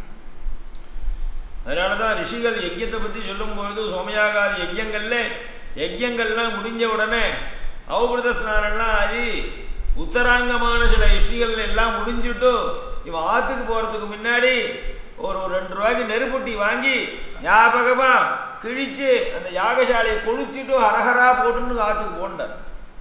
அதனால தான் ரிஷிகள் யஜ்யத்தை பற்றி சொல்லும்பொழுது சோமயாகாதி யஜ்யங்கள்ல யஜ்யங்கள்லாம் முடிஞ்ச உடனே அவபிரத ஸ்நானம்லாம் ஆகி உத்தராங்கமான சில இஷ்டிகள் எல்லாம் முடிஞ்சுட்டு இவன் ஆற்றுக்கு போகிறதுக்கு முன்னாடி ஒரு ஒரு ரெண்டு ரூபாய்க்கு நெருப்புட்டி வாங்கி ஞாபகமா கிழிச்சு அந்த யாகசாலையை கொளுத்திட்டு ஹரஹரா போட்டுன்னு ஆற்றுக்கு போண்டார்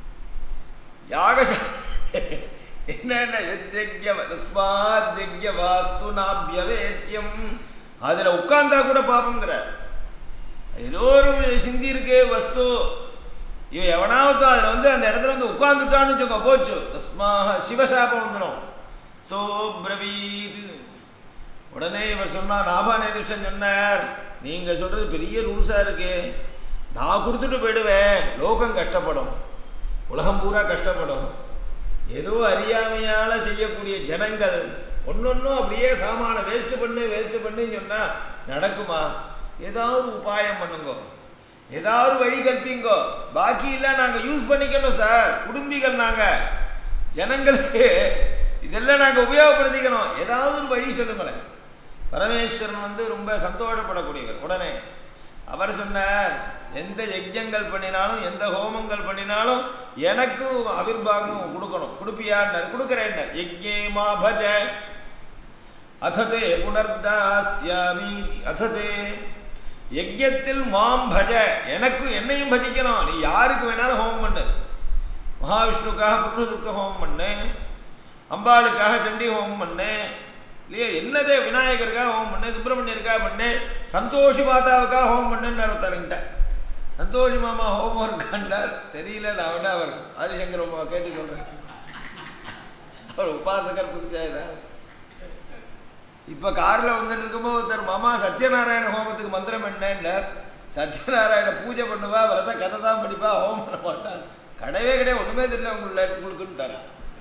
யாகசாலை என்னென்ன யத்யஜ்ய தஸ்மாத் யஜ்ய வாஸ்து நாபியவேத்தியம் அதில் உட்கார்ந்தா கூட பாப்பங்கிற ஏதோ ஒரு சிந்தி இருக்கு வஸ்து இவன் எவனாவது அதில் வந்து அந்த இடத்துல வந்து உட்கார்ந்துட்டான்னு வச்சுக்கோ போச்சு தஸ்மாக சிவசாபம் வந்துடும் சோ பிரவீது உடனே இவர் சொன்னார் நாபானே தீட்சன் சொன்னார் நீங்க சொல்றது பெரிய ரூல்ஸா இருக்கு நான் கொடுத்துட்டு போயிடுவேன் லோகம் கஷ்டப்படும் உலகம் பூரா கஷ்டப்படும் ஏதோ அறியாமையால செய்யக்கூடிய ஜனங்கள் ஒன்னொன்னும் அப்படியே சாமான வேல்ச்சு பண்ணு வேல்ச்சு பண்ணுன்னு சொன்னா நடக்குமா ஏதாவது உபாயம் பண்ணுங்க ஏதாவது வழி கல்பிங்கோ பாக்கி இல்லை நாங்க யூஸ் பண்ணிக்கணும் சார் குடும்பிகள் நாங்க ஜனங்களுக்கு இதெல்லாம் நாங்க உபயோகப்படுத்திக்கணும் ஏதாவது ஒரு வழி சொல்லுங்களேன் பரமேஸ்வரன் வந்து ரொம்ப சந்தோஷப்படக்கூடியவர் உடனே அவர் சொன்னார் எந்த யஜ்யங்கள் பண்ணினாலும் எந்த ஹோமங்கள் பண்ணினாலும் எனக்கு அவிர்வாகம் கொடுக்கணும் கொடுப்பியான்னார் கொடுக்குறேன்னார் யஜ்ஞே மா பஜ அததே புனர்தாஸ்யாமி அததே யஜ்யத்தில் மாம் பஜ எனக்கு என்னையும் பஜிக்கணும் நீ யாருக்கு வேணாலும் ஹோமம் பண்ணு மகாவிஷ்ணுக்காக புருஷதுக்க ஹோமம் பண்ணு அம்பாளுக்காக சண்டி ஹோமம் பண்ணு இல்லையா என்னதே விநாயகருக்காக ஹோமம் பண்ணு சுப்பிரமணியருக்காக பண்ணு சந்தோஷி மாதாவுக்காக ஹோமம் பண்ணுன்னு ஒருத்தருங்கிட்ட சந்தோஷி மாமா ஹோமம் இருக்காண்டார் தெரியல நான் வேணா அவர் ஆதிசங்கர் மாமா கேட்டு சொல்றேன் அவர் உபாசகர் புதுசா இதான் இப்ப கார்ல வந்துட்டு இருக்கும்போது ஒருத்தர் மாமா சத்யநாராயண ஹோமத்துக்கு மந்திரம் என்னன்னார் சத்யநாராயண பூஜை பண்ணுவா விரத கதை தான் படிப்பா ஹோமம் பண்ண மாட்டான் கிடையவே கிடையாது ஒண்ணுமே தெரியல உங்களை உங்களுக்குன்ட்டார்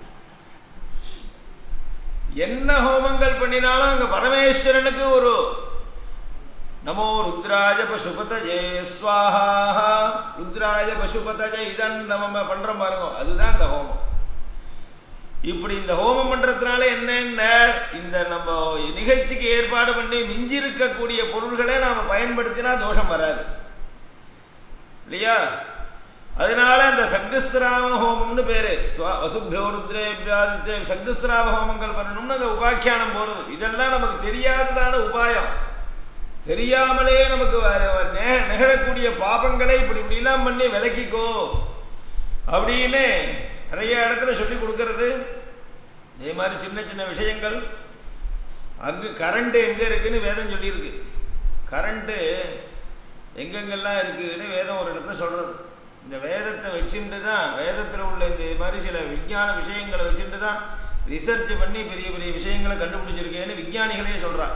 என்ன ஹோமங்கள் பண்ணினாலும் அங்க பரமேஸ்வரனுக்கு ஒரு நமோ ருத்ராஜ பசுபதஜே ஸ்வாஹா ருத்ராஜ பசுபதஜே இதான் நம்ம பண்றோம் பாருங்க அதுதான் இந்த ஹோமம் இப்படி இந்த ஹோமம் பண்றதுனால என்னென்ன இந்த நம்ம நிகழ்ச்சிக்கு ஏற்பாடு பண்ணி மிஞ்சி இருக்கக்கூடிய பொருள்களை நாம பயன்படுத்தினா தோஷம் வராது இல்லையா அதனால அந்த சங்கஸ்ராம ஹோமம்னு பேரு ஸ்வ- வசுபியோ ருத்ரேபியாதித்ய சங்கஸ்ராம ஹோமங்கள் பண்ணணும்னு அந்த உபாக்கியானம் போறது இதெல்லாம் நமக்கு தெரியாததான உபாயம் தெரியாமலே நமக்கு வ- வ- நெ- நிகழக்கூடிய பாபங்களை இப்படி இப்படிலாம் பண்ணி விலக்கிக்கோ அப்படின்னு நிறைய இடத்துல சொல்லி கொடுக்கறது இதே மாதிரி சின்ன சின்ன விஷயங்கள் அங்கு கரண்ட் எங்கே இருக்குன்னு வேதம் சொல்லியிருக்கு கரண்ட்டு எங்கெங்கெல்லாம் இருக்குன்னு வேதம் ஒரு இடத்துல சொல்கிறது இந்த வேதத்தை வச்சுட்டு தான் வேதத்தில் உள்ள இந்த மாதிரி சில விஞ்ஞான விஷயங்களை வச்சுட்டு தான் ரிசர்ச் பண்ணி பெரிய பெரிய விஷயங்களை கண்டுபிடிச்சிருக்கேன்னு விஞ்ஞானிகளே சொல்கிறான்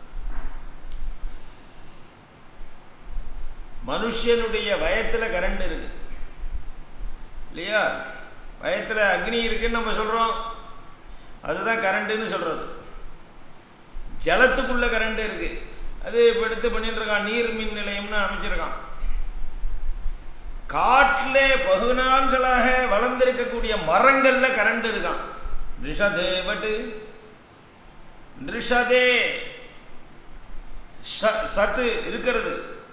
மனுஷனுடைய வயத்தில் கரண்ட் இருக்கு இல்லையா வயத்தில் அக்னி இருக்குன்னு நம்ம சொல்கிறோம் அதுதான் கரண்ட்டுன்னு சொல்கிறது ஜலத்துக்குள்ள கரண்ட் இருக்கு அது இப்போ எடுத்து பண்ணிட்டு இருக்கான் நீர் மின் நிலையம்னு அமைச்சிருக்கான் காட்டிலே பகு நாள்களாக வளர்ந்திருக்கக்கூடிய மரங்கள்ல கரண்ட் இருக்கான் நிஷதே பட்டு நிஷதே ச- சத்து இருக்கிறது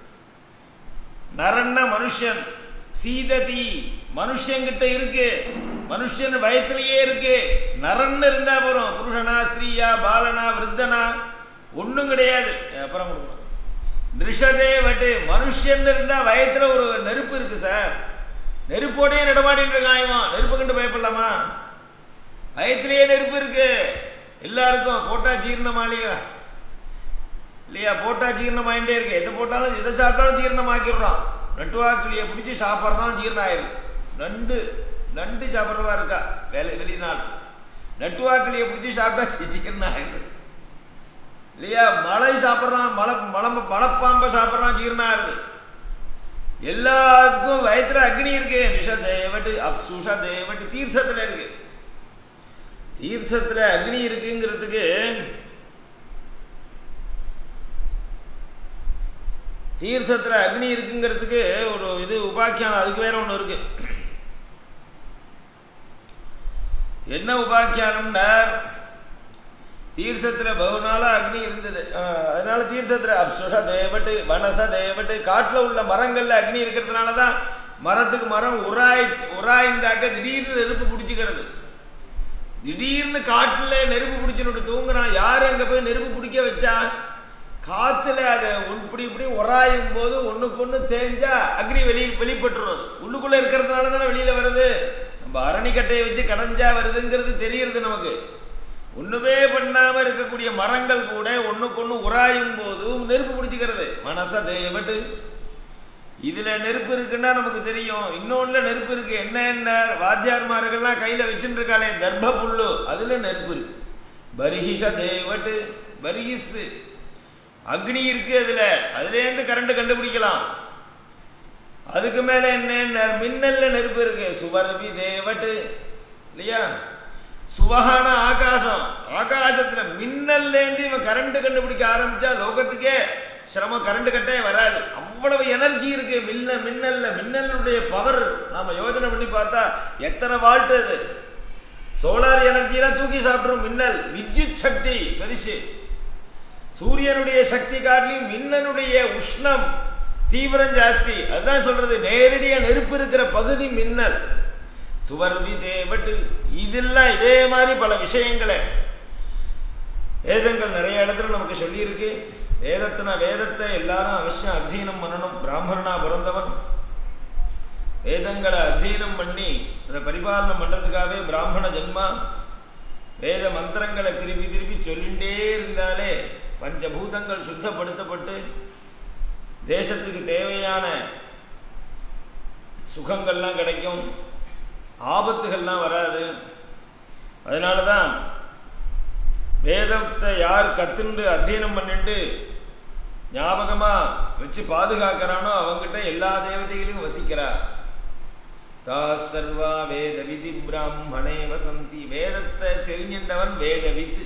நரன்ன மனுஷன் சீததி மனுஷங்கிட்ட இருக்கு மனுஷன் வயத்திலேயே இருக்கு நரன் இருந்தா போறோம் புருஷனா ஸ்திரீயா பாலனா விருத்தனா ஒண்ணும் கிடையாது அப்புறம் கொடுக்கணும் நிருஷதே வட்டு மனுஷன் இருந்தா வயத்துல ஒரு நெருப்பு இருக்கு சார் நெருப்போடயே நடமாடிட்டு இருக்கான் இவன் நெருப்பு கண்டு பயப்படலாமா வயத்திலேயே நெருப்பு இருக்கு எல்லாருக்கும் போட்டா ஜீரணமாலியா இல்லையா போட்டா ஜீரணமாயிட்டே இருக்கு எதை போட்டாலும் எதை சாப்பிட்டாலும் ஜீரணமாக்கிடுறான் நட்டுவாக்கிளியை பிடிச்சி சாப்பிட்றான் ஜீரணம் ஆயிடுது நண்டு நண்டு சாப்பிட்றவா இருக்கா வேலை வெளிநாட்டு நட்டுவாக்கிளியை பிடிச்சி சாப்பிட்டா ஜீரணம் ஆயிடுது இல்லையா மலை சாப்பிட்றான் மலை மலை மலைப்பாம்பை சாப்பிட்றான் ஜீரணம் ஆகுது எல்லாத்துக்கும் வயத்துல அக்னி இருக்கு விஷதேவட்டு அப்சுஷ தேவட்டு தீர்த்தத்தில் இருக்கு தீர்த்தத்தில் அக்னி இருக்குங்கிறதுக்கு தீர்த்தத்தில் அக்னி இருக்குங்கிறதுக்கு ஒரு இது உபாக்கியானம் அதுக்கு வேற ஒன்று இருக்கு என்ன உபாக்கியானம்னார் தீர்த்தத்தில் பகுநாள அக்னி இருந்தது அஹ், அதனால தீர்த்தத்தில் அப்சுஷ தேவட்டு வனச தேவட்டு காட்டில் உள்ள மரங்கள்ல அக்னி இருக்கிறதுனால தான் மரத்துக்கு மரம் உராய் உராய்ந்தாக்க திடீர்னு நெருப்பு பிடிச்சிக்கிறது திடீர்னு காட்டுல நெருப்பு பிடிச்சுன்னு தூங்குறான் யார் அங்க போய் நெருப்பு பிடிக்க வச்சா காத்துல அதை இப்படி இப்படி உராயும் போது ஒண்ணுக்கு ஒண்ணு தேஞ்சா அக்னி வெளி வெளிப்பட்டுறது உள்ளுக்குள்ள இருக்கிறதுனால தானே வெளியில வருது நம்ம அரணிக்கட்டையை வச்சு கடைஞ்சா வருதுங்கிறது தெரியறது நமக்கு ஒண்ணுமே பண்ணாம இருக்கக்கூடிய மரங்கள் கூட ஒண்ணுக்கு ஒண்ணு உராயும் போது நெருப்பு பிடிச்சிக்கிறது மனச தேவட்டு இதுல நெருப்பு இருக்குன்னா நமக்கு தெரியும் இன்னொன்னுல நெருப்பு இருக்கு என்ன என்ன வாத்தியார்மார்கள்லாம் கையில வச்சுட்டு இருக்காளே தர்ப்ப புல்லு அதுல நெருப்பு இருக்கு பரிஹிஷ தேவட்டு பரிஹிஸ் அக்னி இருக்கு அதுல அதுல இருந்து கரண்ட் கண்டுபிடிக்கலாம் அதுக்கு மேல என்ன மின்னல்ல நெருப்பு இருக்கு சுவர்வி தேவட்டு இல்லையா சுவகான ஆகாசம் ஆகாசத்துல மின்னல்ல இருந்து இவன் கரண்ட் கண்டுபிடிக்க ஆரம்பிச்சா லோகத்துக்கே சிரமம் கரண்ட் கட்டே வராது அவ்வளவு எனர்ஜி இருக்கு மின்ன மின்னல்ல மின்னலுடைய பவர் நாம யோஜனை பண்ணி பார்த்தா எத்தனை வால்ட் அது சோலார் எனர்ஜியெல்லாம் தூக்கி சாப்பிட்றோம் மின்னல் வித்யுத் சக்தி பெருசு சூரியனுடைய சக்தி காட்டிலும் மின்னனுடைய உஷ்ணம் தீவிரம் ஜாஸ்தி அதுதான் சொல்றது நேரடியா நெருப்பு இருக்கிற பகுதி மின்னல் சுவர்வி தேவட்டு இதெல்லாம் இதே மாதிரி பல விஷயங்களை வேதங்கள் நிறைய இடத்துல நமக்கு சொல்லியிருக்கு வேதத்தின வேதத்தை எல்லாரும் அவசியம் அத்தியனம் பண்ணணும் பிராமணனா பிறந்தவன் வேதங்களை அத்தியனம் பண்ணி அதை பரிபாலனம் பண்ணுறதுக்காகவே பிராமண ஜென்மா வேத மந்திரங்களை திருப்பி திருப்பி சொல்லிகிட்டே இருந்தாலே பஞ்சபூதங்கள் சுத்தப்படுத்தப்பட்டு தேசத்துக்கு தேவையான சுகங்கள்லாம் கிடைக்கும் ஆபத்துகள்லாம் வராது அதனால தான் வேதத்தை யார் கத்துண்டு அத்தியனம் பண்ணிட்டு ஞாபகமாக வச்சு பாதுகாக்கிறானோ அவங்ககிட்ட எல்லா தேவதைகளையும் வசிக்கிறார் தா சர்வா வேத விதி பிராமணே வசந்தி வேதத்தை தெரிஞ்சின்றவன் வேத வித்து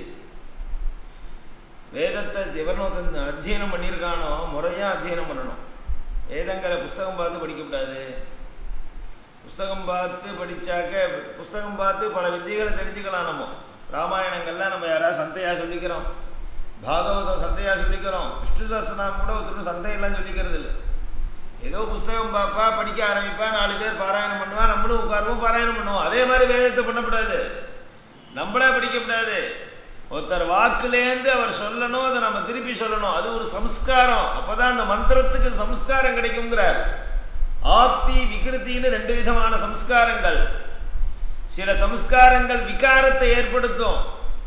வேதத்தை எவனோத்தன் அத்தியனம் பண்ணியிருக்கானோ முறையாக அத்தியனம் பண்ணணும் வேதங்கிற புஸ்தகம் பார்த்து படிக்கக்கூடாது புஸ்தகம் பார்த்து படித்தாக்க புஸ்தகம் பார்த்து பல வித்தியைகளை தெரிஞ்சுக்கலாம் நம்ம ராமாயணங்கள்லாம் நம்ம யாராவது சந்தையாக சொல்லிக்கிறோம் பாகவதம் சந்தையாக சொல்லிக்கிறோம் விஷ்ணு சஹஸ்ரநாமம் கூட ஒருத்தரும் சந்தையெல்லாம் சொல்லிக்கிறது இல்லை ஏதோ புஸ்தகம் பார்ப்பா படிக்க ஆரம்பிப்பா நாலு பேர் பாராயணம் பண்ணுவா நம்மளும் உட்காருவோம் பாராயணம் பண்ணுவோம் அதே மாதிரி வேதத்தை பண்ணக்கூடாது நம்மளா படிக்கக்கூடாது ஒருத்தர் வாக்குலேருந்து அவர் சொல்லணும் அதை நம்ம திருப்பி சொல்லணும் அது ஒரு சம்ஸ்காரம் அப்பதான் அந்த மந்திரத்துக்கு சம்ஸ்காரம் கிடைக்குங்கிறார் ஆப்தி விகிருத்தின்னு ரெண்டு விதமான சம்ஸ்காரங்கள் சில சம்ஸ்காரங்கள் விகாரத்தை ஏற்படுத்தும்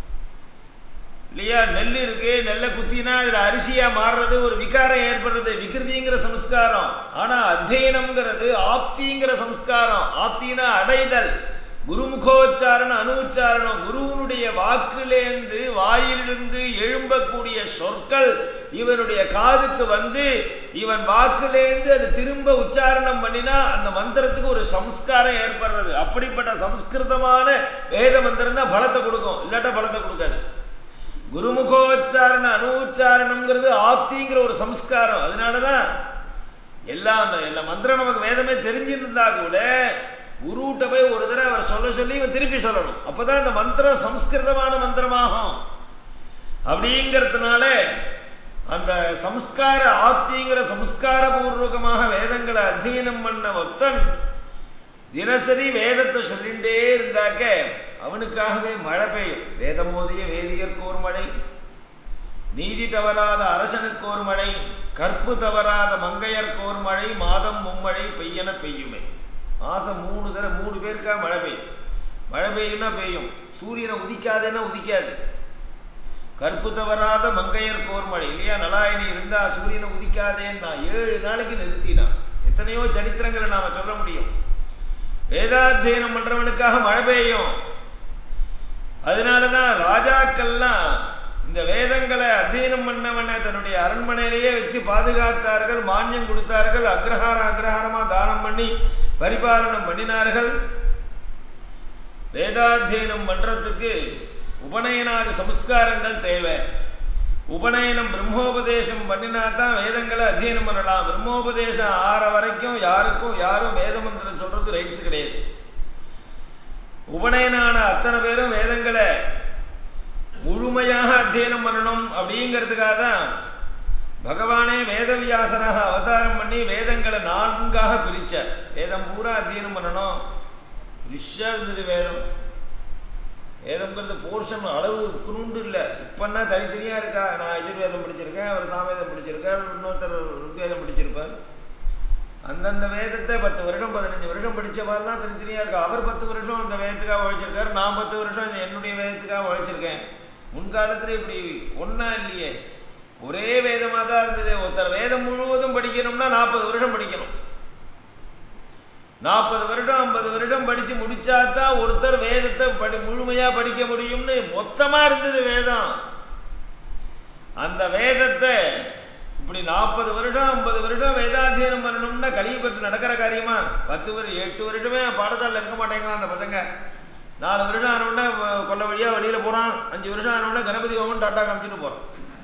இல்லையா நெல் இருக்கு நெல்லை குத்தினா அதுல அரிசியா மாறுறது ஒரு விகாரம் ஏற்படுறது விகிருதிங்கிற சம்ஸ்காரம் ஆனா அத்தியனம்ங்கிறது ஆப்திங்கிற சம்ஸ்காரம் ஆப்தினா அடைதல் குருமுகோச்சாரணம் அனுச்சாரணம் குருவனுடைய வாக்கிலேந்து வாயிலிருந்து எழும்பக்கூடிய சொற்கள் இவனுடைய காதுக்கு வந்து இவன் வாக்கிலேந்து அது திரும்ப உச்சாரணம் பண்ணினா அந்த மந்திரத்துக்கு ஒரு சம்ஸ்காரம் ஏற்படுறது அப்படிப்பட்ட சம்ஸ்கிருதமான வேத மந்திரம் தான் பலத்தை கொடுக்கும் இல்லாட்டா பலத்தை கொடுக்காது குருமுகோச்சாரண அனுச்சாரணம்ங்கிறது ஆப்திங்கிற ஒரு சம்ஸ்காரம் அதனாலதான் எல்லாம் அந்த எல்லா மந்திரம் நமக்கு வேதமே தெரிஞ்சிருந்தா கூட குருகிட்ட போய் ஒரு தடவை அவர் சொல்ல சொல்லி இவன் திருப்பி சொல்லணும் அப்பதான் இந்த மந்திரம் சம்ஸ்கிருதமான மந்திரமாகும் அப்படிங்கிறதுனால அந்த சம்ஸ்கார ஆப்திங்கிற சம்ஸ்கார பூர்வகமாக வேதங்களை அத்தியனம் பண்ண ஒத்தன் தினசரி வேதத்தை சொல்லிகிட்டே இருந்தாக்க அவனுக்காகவே மழை பெய்யும் வேதம் மோதிய வேதியர்க்கு ஒரு மழை நீதி தவறாத அரசனுக்கு ஒரு மழை கற்பு தவறாத மங்கையர்க்கு ஒரு மழை மாதம் மும்மழை பெய்யன பெய்யுமே மாதம் மூணு தடவை மூணு பேருக்கா மழை பெய்யும் மழை பெய்யும்னா பெய்யும் சூரியனை உதிக்காதேன்னா உதிக்காது கற்பு தவறாத மங்கையர் கோர்மழை இல்லையா நலாயனி இருந்தா சூரியனை உதிக்காதேன்னா ஏழு நாளைக்கு நிறுத்தினான் எத்தனையோ சரித்திரங்களை நாம சொல்ல முடியும் வேதாத்தியனம் பண்றவனுக்காக மழை பெய்யும் அதனாலதான் ராஜாக்கள்லாம் இந்த வேதங்களை அத்தியனம் பண்ணவனை தன்னுடைய அரண்மனையிலேயே வச்சு பாதுகாத்தார்கள் மானியம் கொடுத்தார்கள் அக்ரஹார அக்ரஹாரமா தானம் பண்ணி பரிபாலனம் பண்ணினார்கள் வேதாத்தியனம் பண்றதுக்கு உபநயனாதி சம்ஸ்காரங்கள் தேவை உபநயனம் பிரம்மோபதேசம் பண்ணினா தான் வேதங்களை அத்தியனம் பண்ணலாம் பிரம்மோபதேசம் ஆற வரைக்கும் யாருக்கும் யாரும் வேத மந்திரம் சொல்றது ரைட்ஸ் கிடையாது உபநயனான அத்தனை பேரும் வேதங்களை முழுமையாக அத்தியனம் பண்ணணும் அப்படிங்கிறதுக்காக தான் பகவானே வேதவியாசனாக அவதாரம் பண்ணி வேதங்களை நான்காக பிரிச்சார் வேதம் பூரா அத்தியனம் பண்ணணும் ரிஷா இருந்தது வேதம் வேதம்ங்கிறது போர்ஷன் அளவு குருண்டு இல்லை இப்போன்னா தனித்தனியாக இருக்கா நான் எதிர்வேதம் படிச்சிருக்கேன் அவர் சாமவேதம் படிச்சிருக்கார் இன்னொருத்தர் ருக்வேதம் படிச்சிருப்பார் அந்தந்த வேதத்தை பத்து வருஷம் பதினஞ்சு வருஷம் படித்தவாள்லாம் தனித்தனியாக இருக்கா அவர் பத்து வருஷம் அந்த வேதத்துக்காக உழைச்சிருக்காரு நான் பத்து வருஷம் இந்த என்னுடைய வேதத்துக்காக உழைச்சிருக்கேன் முன்காலத்தில் இப்படி ஒன்றா இல்லையே ஒரே வேதமாக தான் இருந்தது ஒருத்தர் வேதம் முழுவதும் படிக்கணும்னா நாற்பது வருஷம் படிக்கணும் நாற்பது வருடம் ஐம்பது வருடம் படித்து முடிச்சா தான் ஒருத்தர் வேதத்தை படி முழுமையாக படிக்க முடியும்னு மொத்தமாக இருந்தது வேதம் அந்த வேதத்தை இப்படி நாற்பது வருடம் ஐம்பது வருடம் வேதாத்தியனம் பண்ணணும்னா கலியுகத்தில் நடக்கிற காரியமா பத்து வருடம் எட்டு வருடமே பாடசாலையில் இருக்க மாட்டேங்கிறான் அந்த பசங்க நாலு வருஷம் ஆனவுடனே கொல்ல வழியாக வெளியில் போகிறான் அஞ்சு வருஷம் ஆனவுடனே கணபதி ஹோமன் டாட்டா காமிச்சிட்டு போகிறான்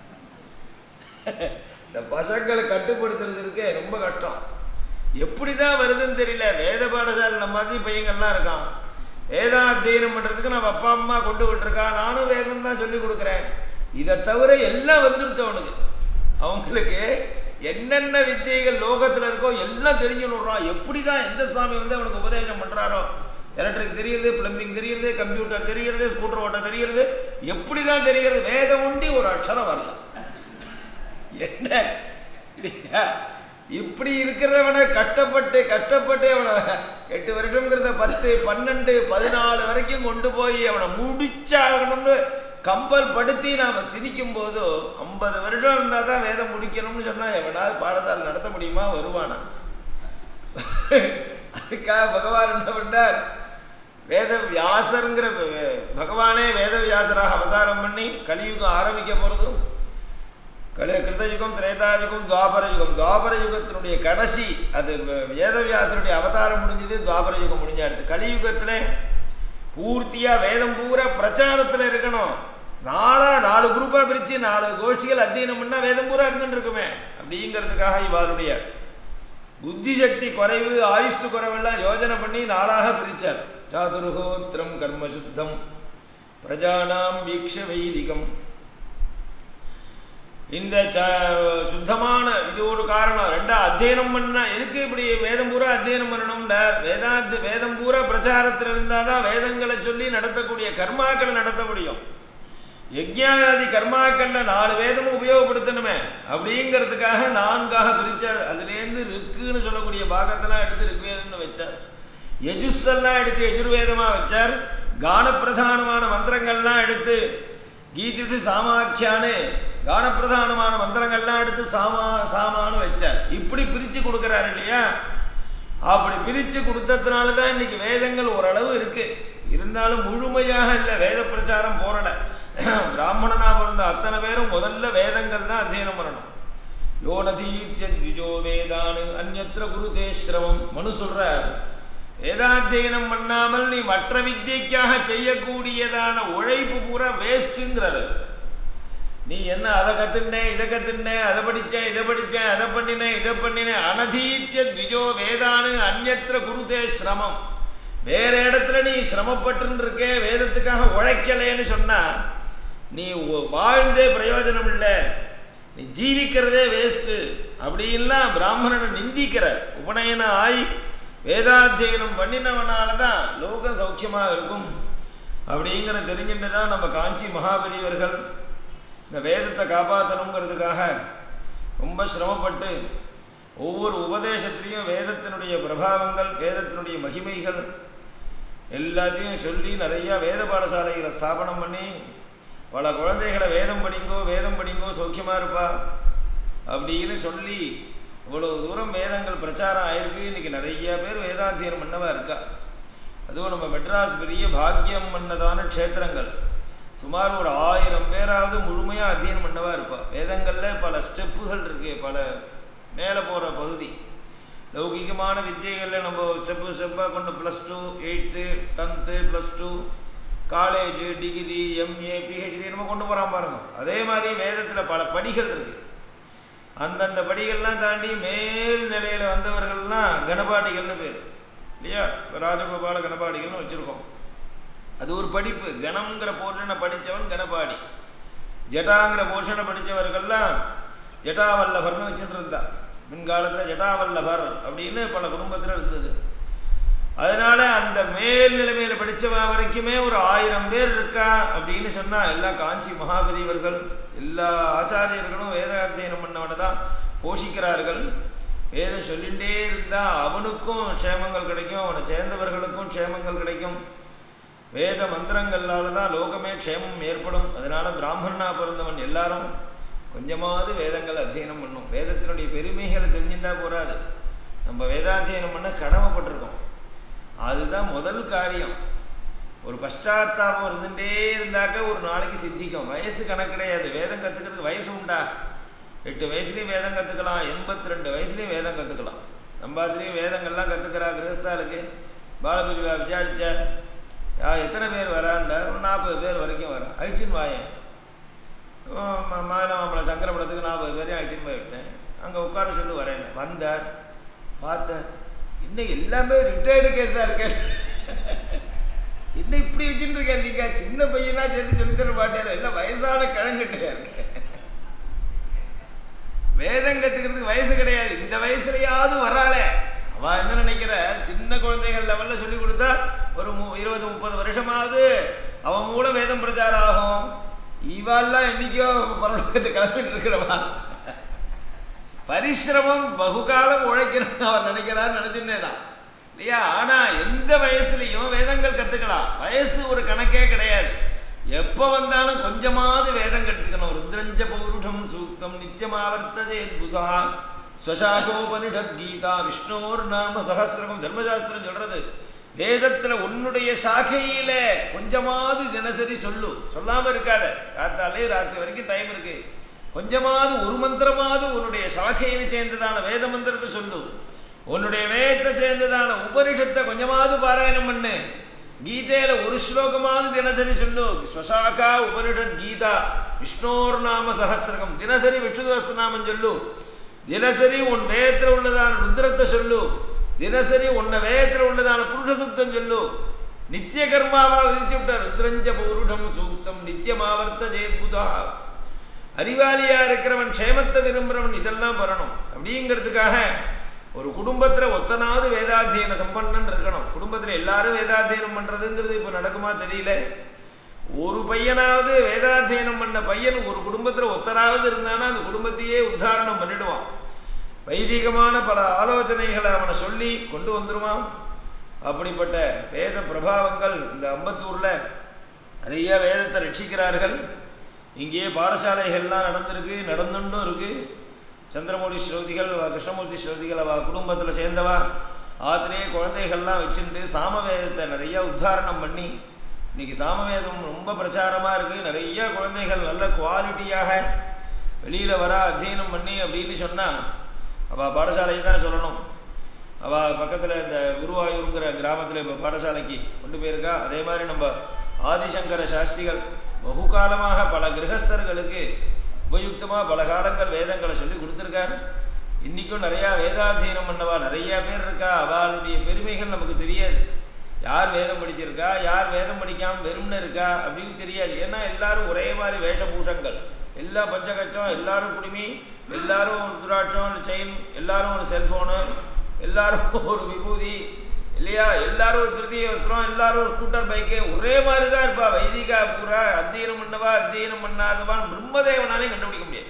இந்த பசங்களை கட்டுப்படுத்துறது இருக்கே ரொம்ப கஷ்டம் எப்படி தான் வருதுன்னு தெரியல வேத பாடசாலை நம்ம மாதிரி பையங்கள்லாம் இருக்கான் வேதம் அத்தியனம் பண்ணுறதுக்கு நம்ம அப்பா அம்மா கொண்டு விட்டுருக்கான் நானும் வேதம் தான் சொல்லி கொடுக்குறேன் இதை தவிர எல்லாம் வந்துடுச்சு அவனுக்கு அவங்களுக்கு என்னென்ன வித்தியைகள் லோகத்தில் இருக்கோ எல்லாம் தெரிஞ்சு விடுறான் எப்படி தான் எந்த சுவாமி வந்து அவனுக்கு உபதேசம் பண்ணுறாரோ எலக்ட்ரிக் தெரியுது பிளம்பிங் தெரியுது கம்ப்யூட்டர் தெரியுது ஸ்கூட்டர் ஓட்ட தெரியுது எப்படி தான் தெரிகிறது வேதம் உண்டி ஒரு அக்ஷரம் வரல என்ன இப்படி இருக்கிறவனை கஷ்டப்பட்டு கஷ்டப்பட்டு அவனை எட்டு வருஷங்கிறத பத்து பன்னெண்டு பதினாலு வரைக்கும் கொண்டு போய் அவனை முடிச்சாகணும்னு கம்பல் படுத்தி நாம் திணிக்கும் போது ஐம்பது வருஷம் இருந்தால் தான் வேதம் முடிக்கணும்னு சொன்னால் எவனாவது பாடசாலை நடத்த முடியுமா வருவானா அதுக்காக பகவான் என்ன பண்ணார் வேத வியாசருங்கிற பகவானே வேத வியாசராக அவதாரம் பண்ணி கலியுகம் ஆரம்பிக்க போகிறதும் கலி கிருதயுகம் திரேதாயுகம் துவாபர யுகம் துவாபர யுகத்தினுடைய கடைசி அது வேதவியாசனுடைய அவதாரம் முடிஞ்சது துவாபர யுகம் முடிஞ்சாடுது கலியுகத்தில் பூர்த்தியாக வேதம் பூரா பிரச்சாரத்தில் இருக்கணும் நாலா நாலு குரூப்பாக பிரித்து நாலு கோஷ்டிகள் அத்தியனம் பண்ணால் வேதம் பூரா இருந்துட்டு இருக்குமே அப்படிங்கிறதுக்காக இவருடைய புத்தி சக்தி குறைவு ஆயுசு குறைவெல்லாம் யோஜனை பண்ணி நாளாக பிரித்தார் சாதுர்ஹோத்திரம் கர்மசுத்தம் பிரஜானாம் வீக்ஷ வைதிகம் இந்த ச சுத்தமான இது ஒரு காரணம் ரெண்டா அத்தியனம் பண்ணா எதுக்கு இப்படி வேதம் பூரா அத்தியனம் பண்ணணும்டா வேதாந்த வேதம் பூரா பிரச்சாரத்தில் இருந்தால் தான் வேதங்களை சொல்லி நடத்தக்கூடிய கர்மாக்களை நடத்த முடியும் யஜ்ஞாதி கர்மாக்கள்ல நாலு வேதமும் உபயோகப்படுத்தணுமே அப்படிங்கிறதுக்காக நான்காக பிரிச்சார் அதுலேருந்து ரிக்குன்னு சொல்லக்கூடிய பாகத்தெல்லாம் எடுத்து ரிக்வேதம்னு வச்சார் யஜுஸெல்லாம் எடுத்து யஜுர்வேதமாக வச்சார் கானப்பிரதானமான மந்திரங்கள்லாம் எடுத்து கீதிட்டு சாமாக்கியான்னு கானப்பிரதானமான மந்திரங்கள்லாம் எடுத்து சாமா சாமான்னு வச்சார் இப்படி பிரித்து கொடுக்குறாரு இல்லையா அப்படி பிரித்து கொடுத்ததுனால தான் இன்னைக்கு வேதங்கள் ஓரளவு இருக்கு இருந்தாலும் முழுமையாக இல்லை வேத பிரச்சாரம் போறல பிராமணனா பிறந்த அத்தனை பேரும் முதல்ல வேதங்கள் தான் அத்தியனம் பண்ணணும் யோனதீத்யோ வேதானு அந்நத்திர குருதே ஸ்ரவம் மனு சொல்றார் வேதாத்தியனம் பண்ணாமல் நீ மற்ற வித்தியைக்காக செய்யக்கூடியதான உழைப்பு பூரா வேஸ்ட்டுங்கிறாரு நீ என்ன அதை கத்துனேன் இதை கத்துனேன் அதை படித்தேன் இதை படித்தேன் அதை பண்ணினேன் இதை பண்ணினேன் அனதீத்திய திஜோ வேதானு அந்நத்திர குருதே சிரமம் வேற இடத்துல நீ சிரமப்பட்டு இருக்கே வேதத்துக்காக உழைக்கலேன்னு சொன்னா நீ ஒ- வாழ்ந்தே பிரயோஜனம் இல்லை நீ ஜீவிக்கிறதே வேஸ்ட்டு அப்படின்லாம் பிராமணனை நிந்திக்கிற உபநயனம் ஆகி வேதாத்தியனம் பண்ணினவனால தான் லோகம் சௌக்கியமாக இருக்கும் அப்படிங்கிற தெரிஞ்சுட்டு தான் நம்ம காஞ்சி மகாபெரியவர்கள் இந்த வேதத்தை காப்பாற்றணுங்கிறதுக்காக ரொம்ப சிரமப்பட்டு ஒவ்வொரு உபதேசத்திலையும் வேதத்தினுடைய பிரபாவங்கள் வேதத்தினுடைய மகிமைகள் எல்லாத்தையும் சொல்லி நிறையா வேத பாடசாலைகளை ஸ்தாபனம் பண்ணி பல குழந்தைகளை வேதம் படிங்கோ வேதம் படிங்கோ சௌக்கியமாக இருப்பா அப்படின்னு சொல்லி இவ்வளவு தூரம் வேதங்கள் பிரச்சாரம் ஆயிருக்கு இன்னைக்கு நிறைய பேர் வேதாத்தியனம் பண்ணவா இருக்கா அதுவும் நம்ம மெட்ராஸ் பெரிய பாக்கியம் பண்ணதான க்ஷேத்திரங்கள் சுமார் ஒரு ஆயிரம் பேராவது முழுமையாக அத்தியனம் பண்ணவா இருப்பா வேதங்களில் பல ஸ்டெப்புகள் இருக்கு பல மேலே போகிற பகுதி லௌகிகமான வித்தியைகளில் நம்ம ஸ்டெப்பு ஸ்டெப்பாக கொண்டு plus two eighth tenth plus two college degree MA PhD நம்ம கொண்டு போகிறான் பாருங்க அதே மாதிரி வேதத்தில் பல படிகள் இருக்குது அந்தந்த படிகள்லாம் தாண்டி மேல் நிலையில் வந்தவர்கள்லாம் கணபாடிகள்னு பேர் இல்லையா இப்போ ராஜகோபால கணபாடிகள்னு வச்சுருக்கோம் அது ஒரு படிப்பு கணம்ங்கிற போர்ஷனை படித்தவன் கணபாடி ஜட்டாங்கிற போர்ஷனை படித்தவர்கள்லாம் ஜட்டாவல்லபர்னு வச்சுட்டு இருந்தா முன்காலத்தில் ஜட்டாவல்லபர் அப்படின்னு பல குடும்பத்தில் இருந்தது அதனால அந்த மேல் நிலைமையில் படித்தவன் வரைக்குமே ஒரு ஆயிரம் பேர் இருக்கா அப்படின்னு சொன்னால் எல்லாம் காஞ்சி மகாபெரியவர்கள் எல்லா ஆச்சாரியர்களும் வேத அத்தியனம் பண்ணவனை தான் போஷிக்கிறார்கள் வேதம் சொல்லிகிட்டே இருந்தால் அவனுக்கும் க்ஷேமங்கள் கிடைக்கும் அவனை சேர்ந்தவர்களுக்கும் க்ஷேமங்கள் கிடைக்கும் வேத மந்திரங்களால தான் லோகமே க்ஷேமம் ஏற்படும் அதனால பிராமணனா பிறந்தவன் எல்லாரும் கொஞ்சமாவது வேதங்கள் அத்தியனம் பண்ணும் வேதத்தினுடைய பெருமைகளை தெரிஞ்சுட்டா போறாது நம்ம வேதாத்தியனம் பண்ண கடமைப்பட்டிருக்கோம் அதுதான் முதல் காரியம் ஒரு பశ్చాத்தாபம் இருந்துட்டே இருந்தாக்க ஒரு நாளைக்கு சித்திக்கும் வயசு கணக்கு கிடையாது வேதம் கற்றுக்கிறதுக்கு வயசு உண்டா எட்டு வயசுலேயும் வேதம் கற்றுக்கலாம் எண்பத்தி ரெண்டு வயசுலேயும் வேதம் கற்றுக்கலாம் நம்பாத்துலேயும் வேதங்கள்லாம் கற்றுக்கிறா கிரகஸ்தாலுக்கு பாலபிரிவா விசாரிச்சா யா எத்தனை பேர் வரான்டார் ஒரு நாற்பது பேர் வரைக்கும் வரா அழிச்சின்னு வாயேன் மாயில மாம்பழம் சங்கரபுரத்துக்கு நாற்பது பேரையும் அழிச்சின்னு போய் விட்டேன் அங்கே உட்கார சொல்லி வரேன் வந்தார் பார்த்தேன் இன்னும் எல்லாமே ரிட்டையர்டு கேஸாக இருக்கேன் இன்னும் இப்படி வச்சுட்டு இருக்கேன் நீங்க சின்ன பையனா சேர்த்து சொல்லித்தர மாட்டேன் எல்லாம் வயசான கிழங்கிட்டே இருக்கேன் வேதம் கத்துக்கிறதுக்கு வயசு கிடையாது இந்த வயசுலயாவது வராளே அவ என்ன நினைக்கிற சின்ன குழந்தைகள் லெவல்ல சொல்லி கொடுத்தா ஒரு மு இருபது முப்பது வருஷமாவது அவன் மூலம் வேதம் பிரச்சாரம் ஆகும் இவாள்லாம் என்னைக்கோ பரலோகத்தை கிளம்பிட்டு இருக்கிறவா பரிசிரமம் பகுகாலம் உழைக்கணும்னு அவர் நினைக்கிறார் நினைச்சுட்டேனா இல்லையா ஆனா எந்த வயசுலயும் வேதங்கள் கத்துக்கலாம் வயசு ஒரு கணக்கே கிடையாது எப்போ வந்தாலும் கொஞ்சமாவது வேதம் கற்றுக்கணும் ருத்ரஞ்ச பௌருஷம் சூக்தம் நித்தியமாவர்த்ததே புதா ஸ்வசாகோபனிஷத் கீதா விஷ்ணோர் நாம சகசிரகம் தர்மசாஸ்திரம் சொல்றது வேதத்துல உன்னுடைய சாக்கையில கொஞ்சமாவது தினசரி சொல்லு சொல்லாம இருக்காத காத்தாலே ராத்திரி வரைக்கும் டைம் இருக்கு கொஞ்சமாவது ஒரு மந்திரமாவது உன்னுடைய சாக்கையில் சேர்ந்ததான வேத மந்திரத்தை சொல்லு உன்னுடைய வேதத்தை சேர்ந்ததான உபனிஷத்தை கொஞ்சமாவது பாராயணம் பண்ணு கீதையில ஒரு ஸ்லோகமாவது தினசரி சொல்லு ஸ்வசாகா உபனிஷத் கீதா விஷ்ணோர் நாம சகசிரகம் தினசரி விஷ்ணு நாமம் சொல்லு தினசரி உன் வேதத்தில் உள்ளதான ருத்ரத்தை சொல்லு தினசரி உன்னை வேதத்தில் உள்ளதான புருஷ சுத்தம் சொல்லு நித்திய கர்மாவா விதிச்சு விட்டார் ருத்ரஞ்ச பௌருஷம் சூக்தம் நித்தியமாவர்த்த ஜெயத்புதா அறிவாளியா இருக்கிறவன் க்ஷேமத்தை விரும்புகிறவன் இதெல்லாம் வரணும் அப்படிங்கிறதுக்காக ஒரு குடும்பத்தில் ஒத்தனாவது வேதாத்தியன சம்பன்னன் இருக்கணும் குடும்பத்தில் எல்லாரும் வேதாத்தியனம் பண்ணுறதுங்கிறது இப்போ நடக்குமா தெரியல ஒரு பையனாவது வேதாத்தியனம் பண்ண பையன் ஒரு குடும்பத்தில் ஒத்தராவது இருந்தானா அந்த குடும்பத்தையே உத்தாரணம் பண்ணிடுவான் வைதிகமான பல ஆலோசனைகளை அவனை சொல்லி கொண்டு வந்துடுவான் அப்படிப்பட்ட வேத பிரபாவங்கள் இந்த அம்பத்தூரில் நிறைய வேதத்தை ரட்சிக்கிறார்கள் இங்கேயே பாடசாலைகள்லாம் நடந்திருக்கு நடந்துட்டும் இருக்கு சந்திரமூர்த்தி ஸ்ரோதிகள் அவ கிருஷ்ணமூர்த்தி ஸ்ரோதிகள் அவ குடும்பத்தில் சேர்ந்தவா ஆத்திலேயே குழந்தைகள்லாம் வச்சுட்டு சாமவேதத்தை நிறைய உத்தாரணம் பண்ணி இன்னைக்கு சாமவேதம் ரொம்ப பிரச்சாரமாக இருக்குது நிறைய குழந்தைகள் நல்ல குவாலிட்டியாக வெளியில் வர அத்தியனம் பண்ணி அப்படின்னு சொன்னால் அவள் பாடசாலையை தான் சொல்லணும் அவள் பக்கத்தில் இந்த குருவாயூருங்கிற கிராமத்தில் இப்போ பாடசாலைக்கு கொண்டு போயிருக்கா அதே மாதிரி நம்ம ஆதிசங்கர சாஸ்திரிகள் பகு காலமாக பல கிரகஸ்தர்களுக்கு உபயுக்தமாக பல காலங்கள் வேதங்களை சொல்லி கொடுத்துருக்கார் இன்றைக்கும் நிறையா வேதாத்தியனம் பண்ணவா நிறையா பேர் இருக்கா அவளுடைய பெருமைகள் நமக்கு தெரியாது யார் வேதம் படிச்சிருக்கா யார் வேதம் படிக்காமல் வெறும்னு இருக்கா அப்படின்னு தெரியாது ஏன்னா எல்லாரும் ஒரே மாதிரி வேஷபூஷங்கள் எல்லா பஞ்சகச்சம் எல்லாரும் குடுமி எல்லாரும் ஒரு துராட்சம் இல்லை செயின் எல்லாரும் ஒரு செல்ஃபோனு எல்லாரும் ஒரு விபூதி இல்லையா எல்லாரும் ஒரு திருத்திய வஸ்திரம் எல்லாரும் ஒரு ஸ்கூட்டர் பைக்கு ஒரே மாதிரி தான் இருப்பா வைதிகா பூரா அத்தியனம் பண்ணவா அத்தியனம் பண்ணாதவான் பிரம்மதேவனாலையும் கண்டுபிடிக்க முடியாது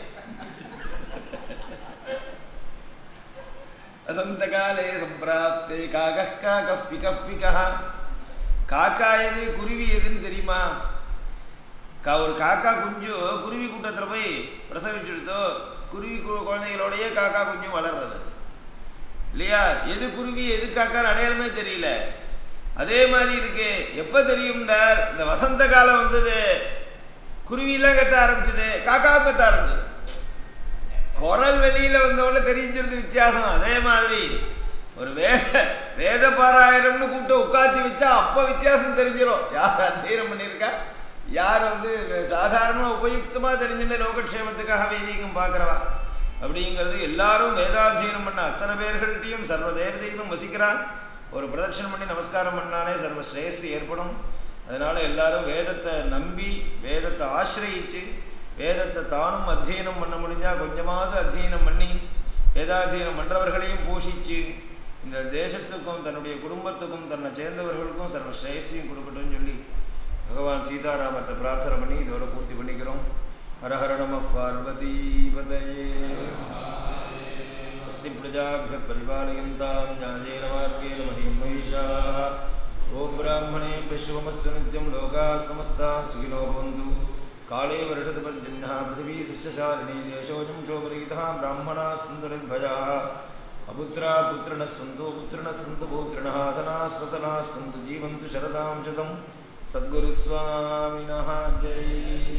வசந்த காலே சம்பிராப்தே காக காக பிக பிகா காக்கா எது குருவி எதுன்னு தெரியுமா கா ஒரு காக்கா குஞ்சு குருவி கூட்டத்தில் போய் பிரசவிச்சுடுத்தோ குருவி கு- குழந்தைகளோடயே காக்கா குஞ்சும் வளர்றது இல்லையா எது குருவி எது காக்கான்னு அடையாளமே தெரியல அதே மாதிரி இருக்கு எப்போ தெரியும்டார் இந்த வசந்த காலம் வந்தது குருவிலாம் கத்த ஆரம்பிச்சது காக்காவும் கத்த ஆரம்பிச்சது குரல் வெளியில வந்தவொடனே தெரிஞ்சிருது வித்தியாசம் அதே மாதிரி ஒரு வேத வேத பாராயணம்னு கூப்பிட்டு உட்காத்தி வச்சா அப்போ வித்தியாசம் தெரிஞ்சிடும் யார் அத்தியனம் பண்ணியிருக்கா யார் வந்து சாதாரண உபயுக்தமாக தெரிஞ்சுட்டு லோகக்ஷேமத்துக்காக வைதிகம் பார்க்குறவா அப்படிங்கிறது எல்லாரும் வேதாத்தியனம் பண்ண அத்தனை பேர்கள்ட்டையும் சர்வ தேவதைகளும் வசிக்கிறான் ஒரு பிரதட்சணம் பண்ணி நமஸ்காரம் பண்ணாலே சர்வ ஸ்ரேயஸ் ஏற்படும் அதனால எல்லாரும் வேதத்தை நம்பி வேதத்தை ஆசிரயிச்சு வேதத்தை தானும் அத்தியனம் பண்ண முடிஞ்சா கொஞ்சமாவது அத்தியனம் பண்ணி வேதாத்தியனம் பண்றவர்களையும் போஷிச்சு இந்த தேசத்துக்கும் தன்னுடைய குடும்பத்துக்கும் தன்னை சேர்ந்தவர்களுக்கும் சர்வ ஸ்ரேயஸையும் கொடுக்கட்டும்னு சொல்லி பகவான் சீதாராமர்கிட்ட பிரார்த்தனை பண்ணி இதோட பூர்த்தி பண்ணிக்கிறோம் ஹரஹர நம பார்வதி பதயே स्वस्ति प्रजाभ्यः परिपालयन्तां न्यायेन मार्गेण महीं महिषाः ॐ ब्राह्मणेभ्यः शुभमस्तु नित्यं लोकाः समस्ताः सुखिनो भवन्तु काले वर्षति पर्जन्यः पृथिवी सस्यशालिनी देशोऽयं शोभरहितः ब्राह्मणाः सन्तु निर्भयाः अपुत्राः पुत्रिणः सन्तु पुत्रिणः सन्तु पौत्रिणः धनाः सतनाः सन्तु जीवन्तु शरदां शतं सद्गुरुस्वामिनः जय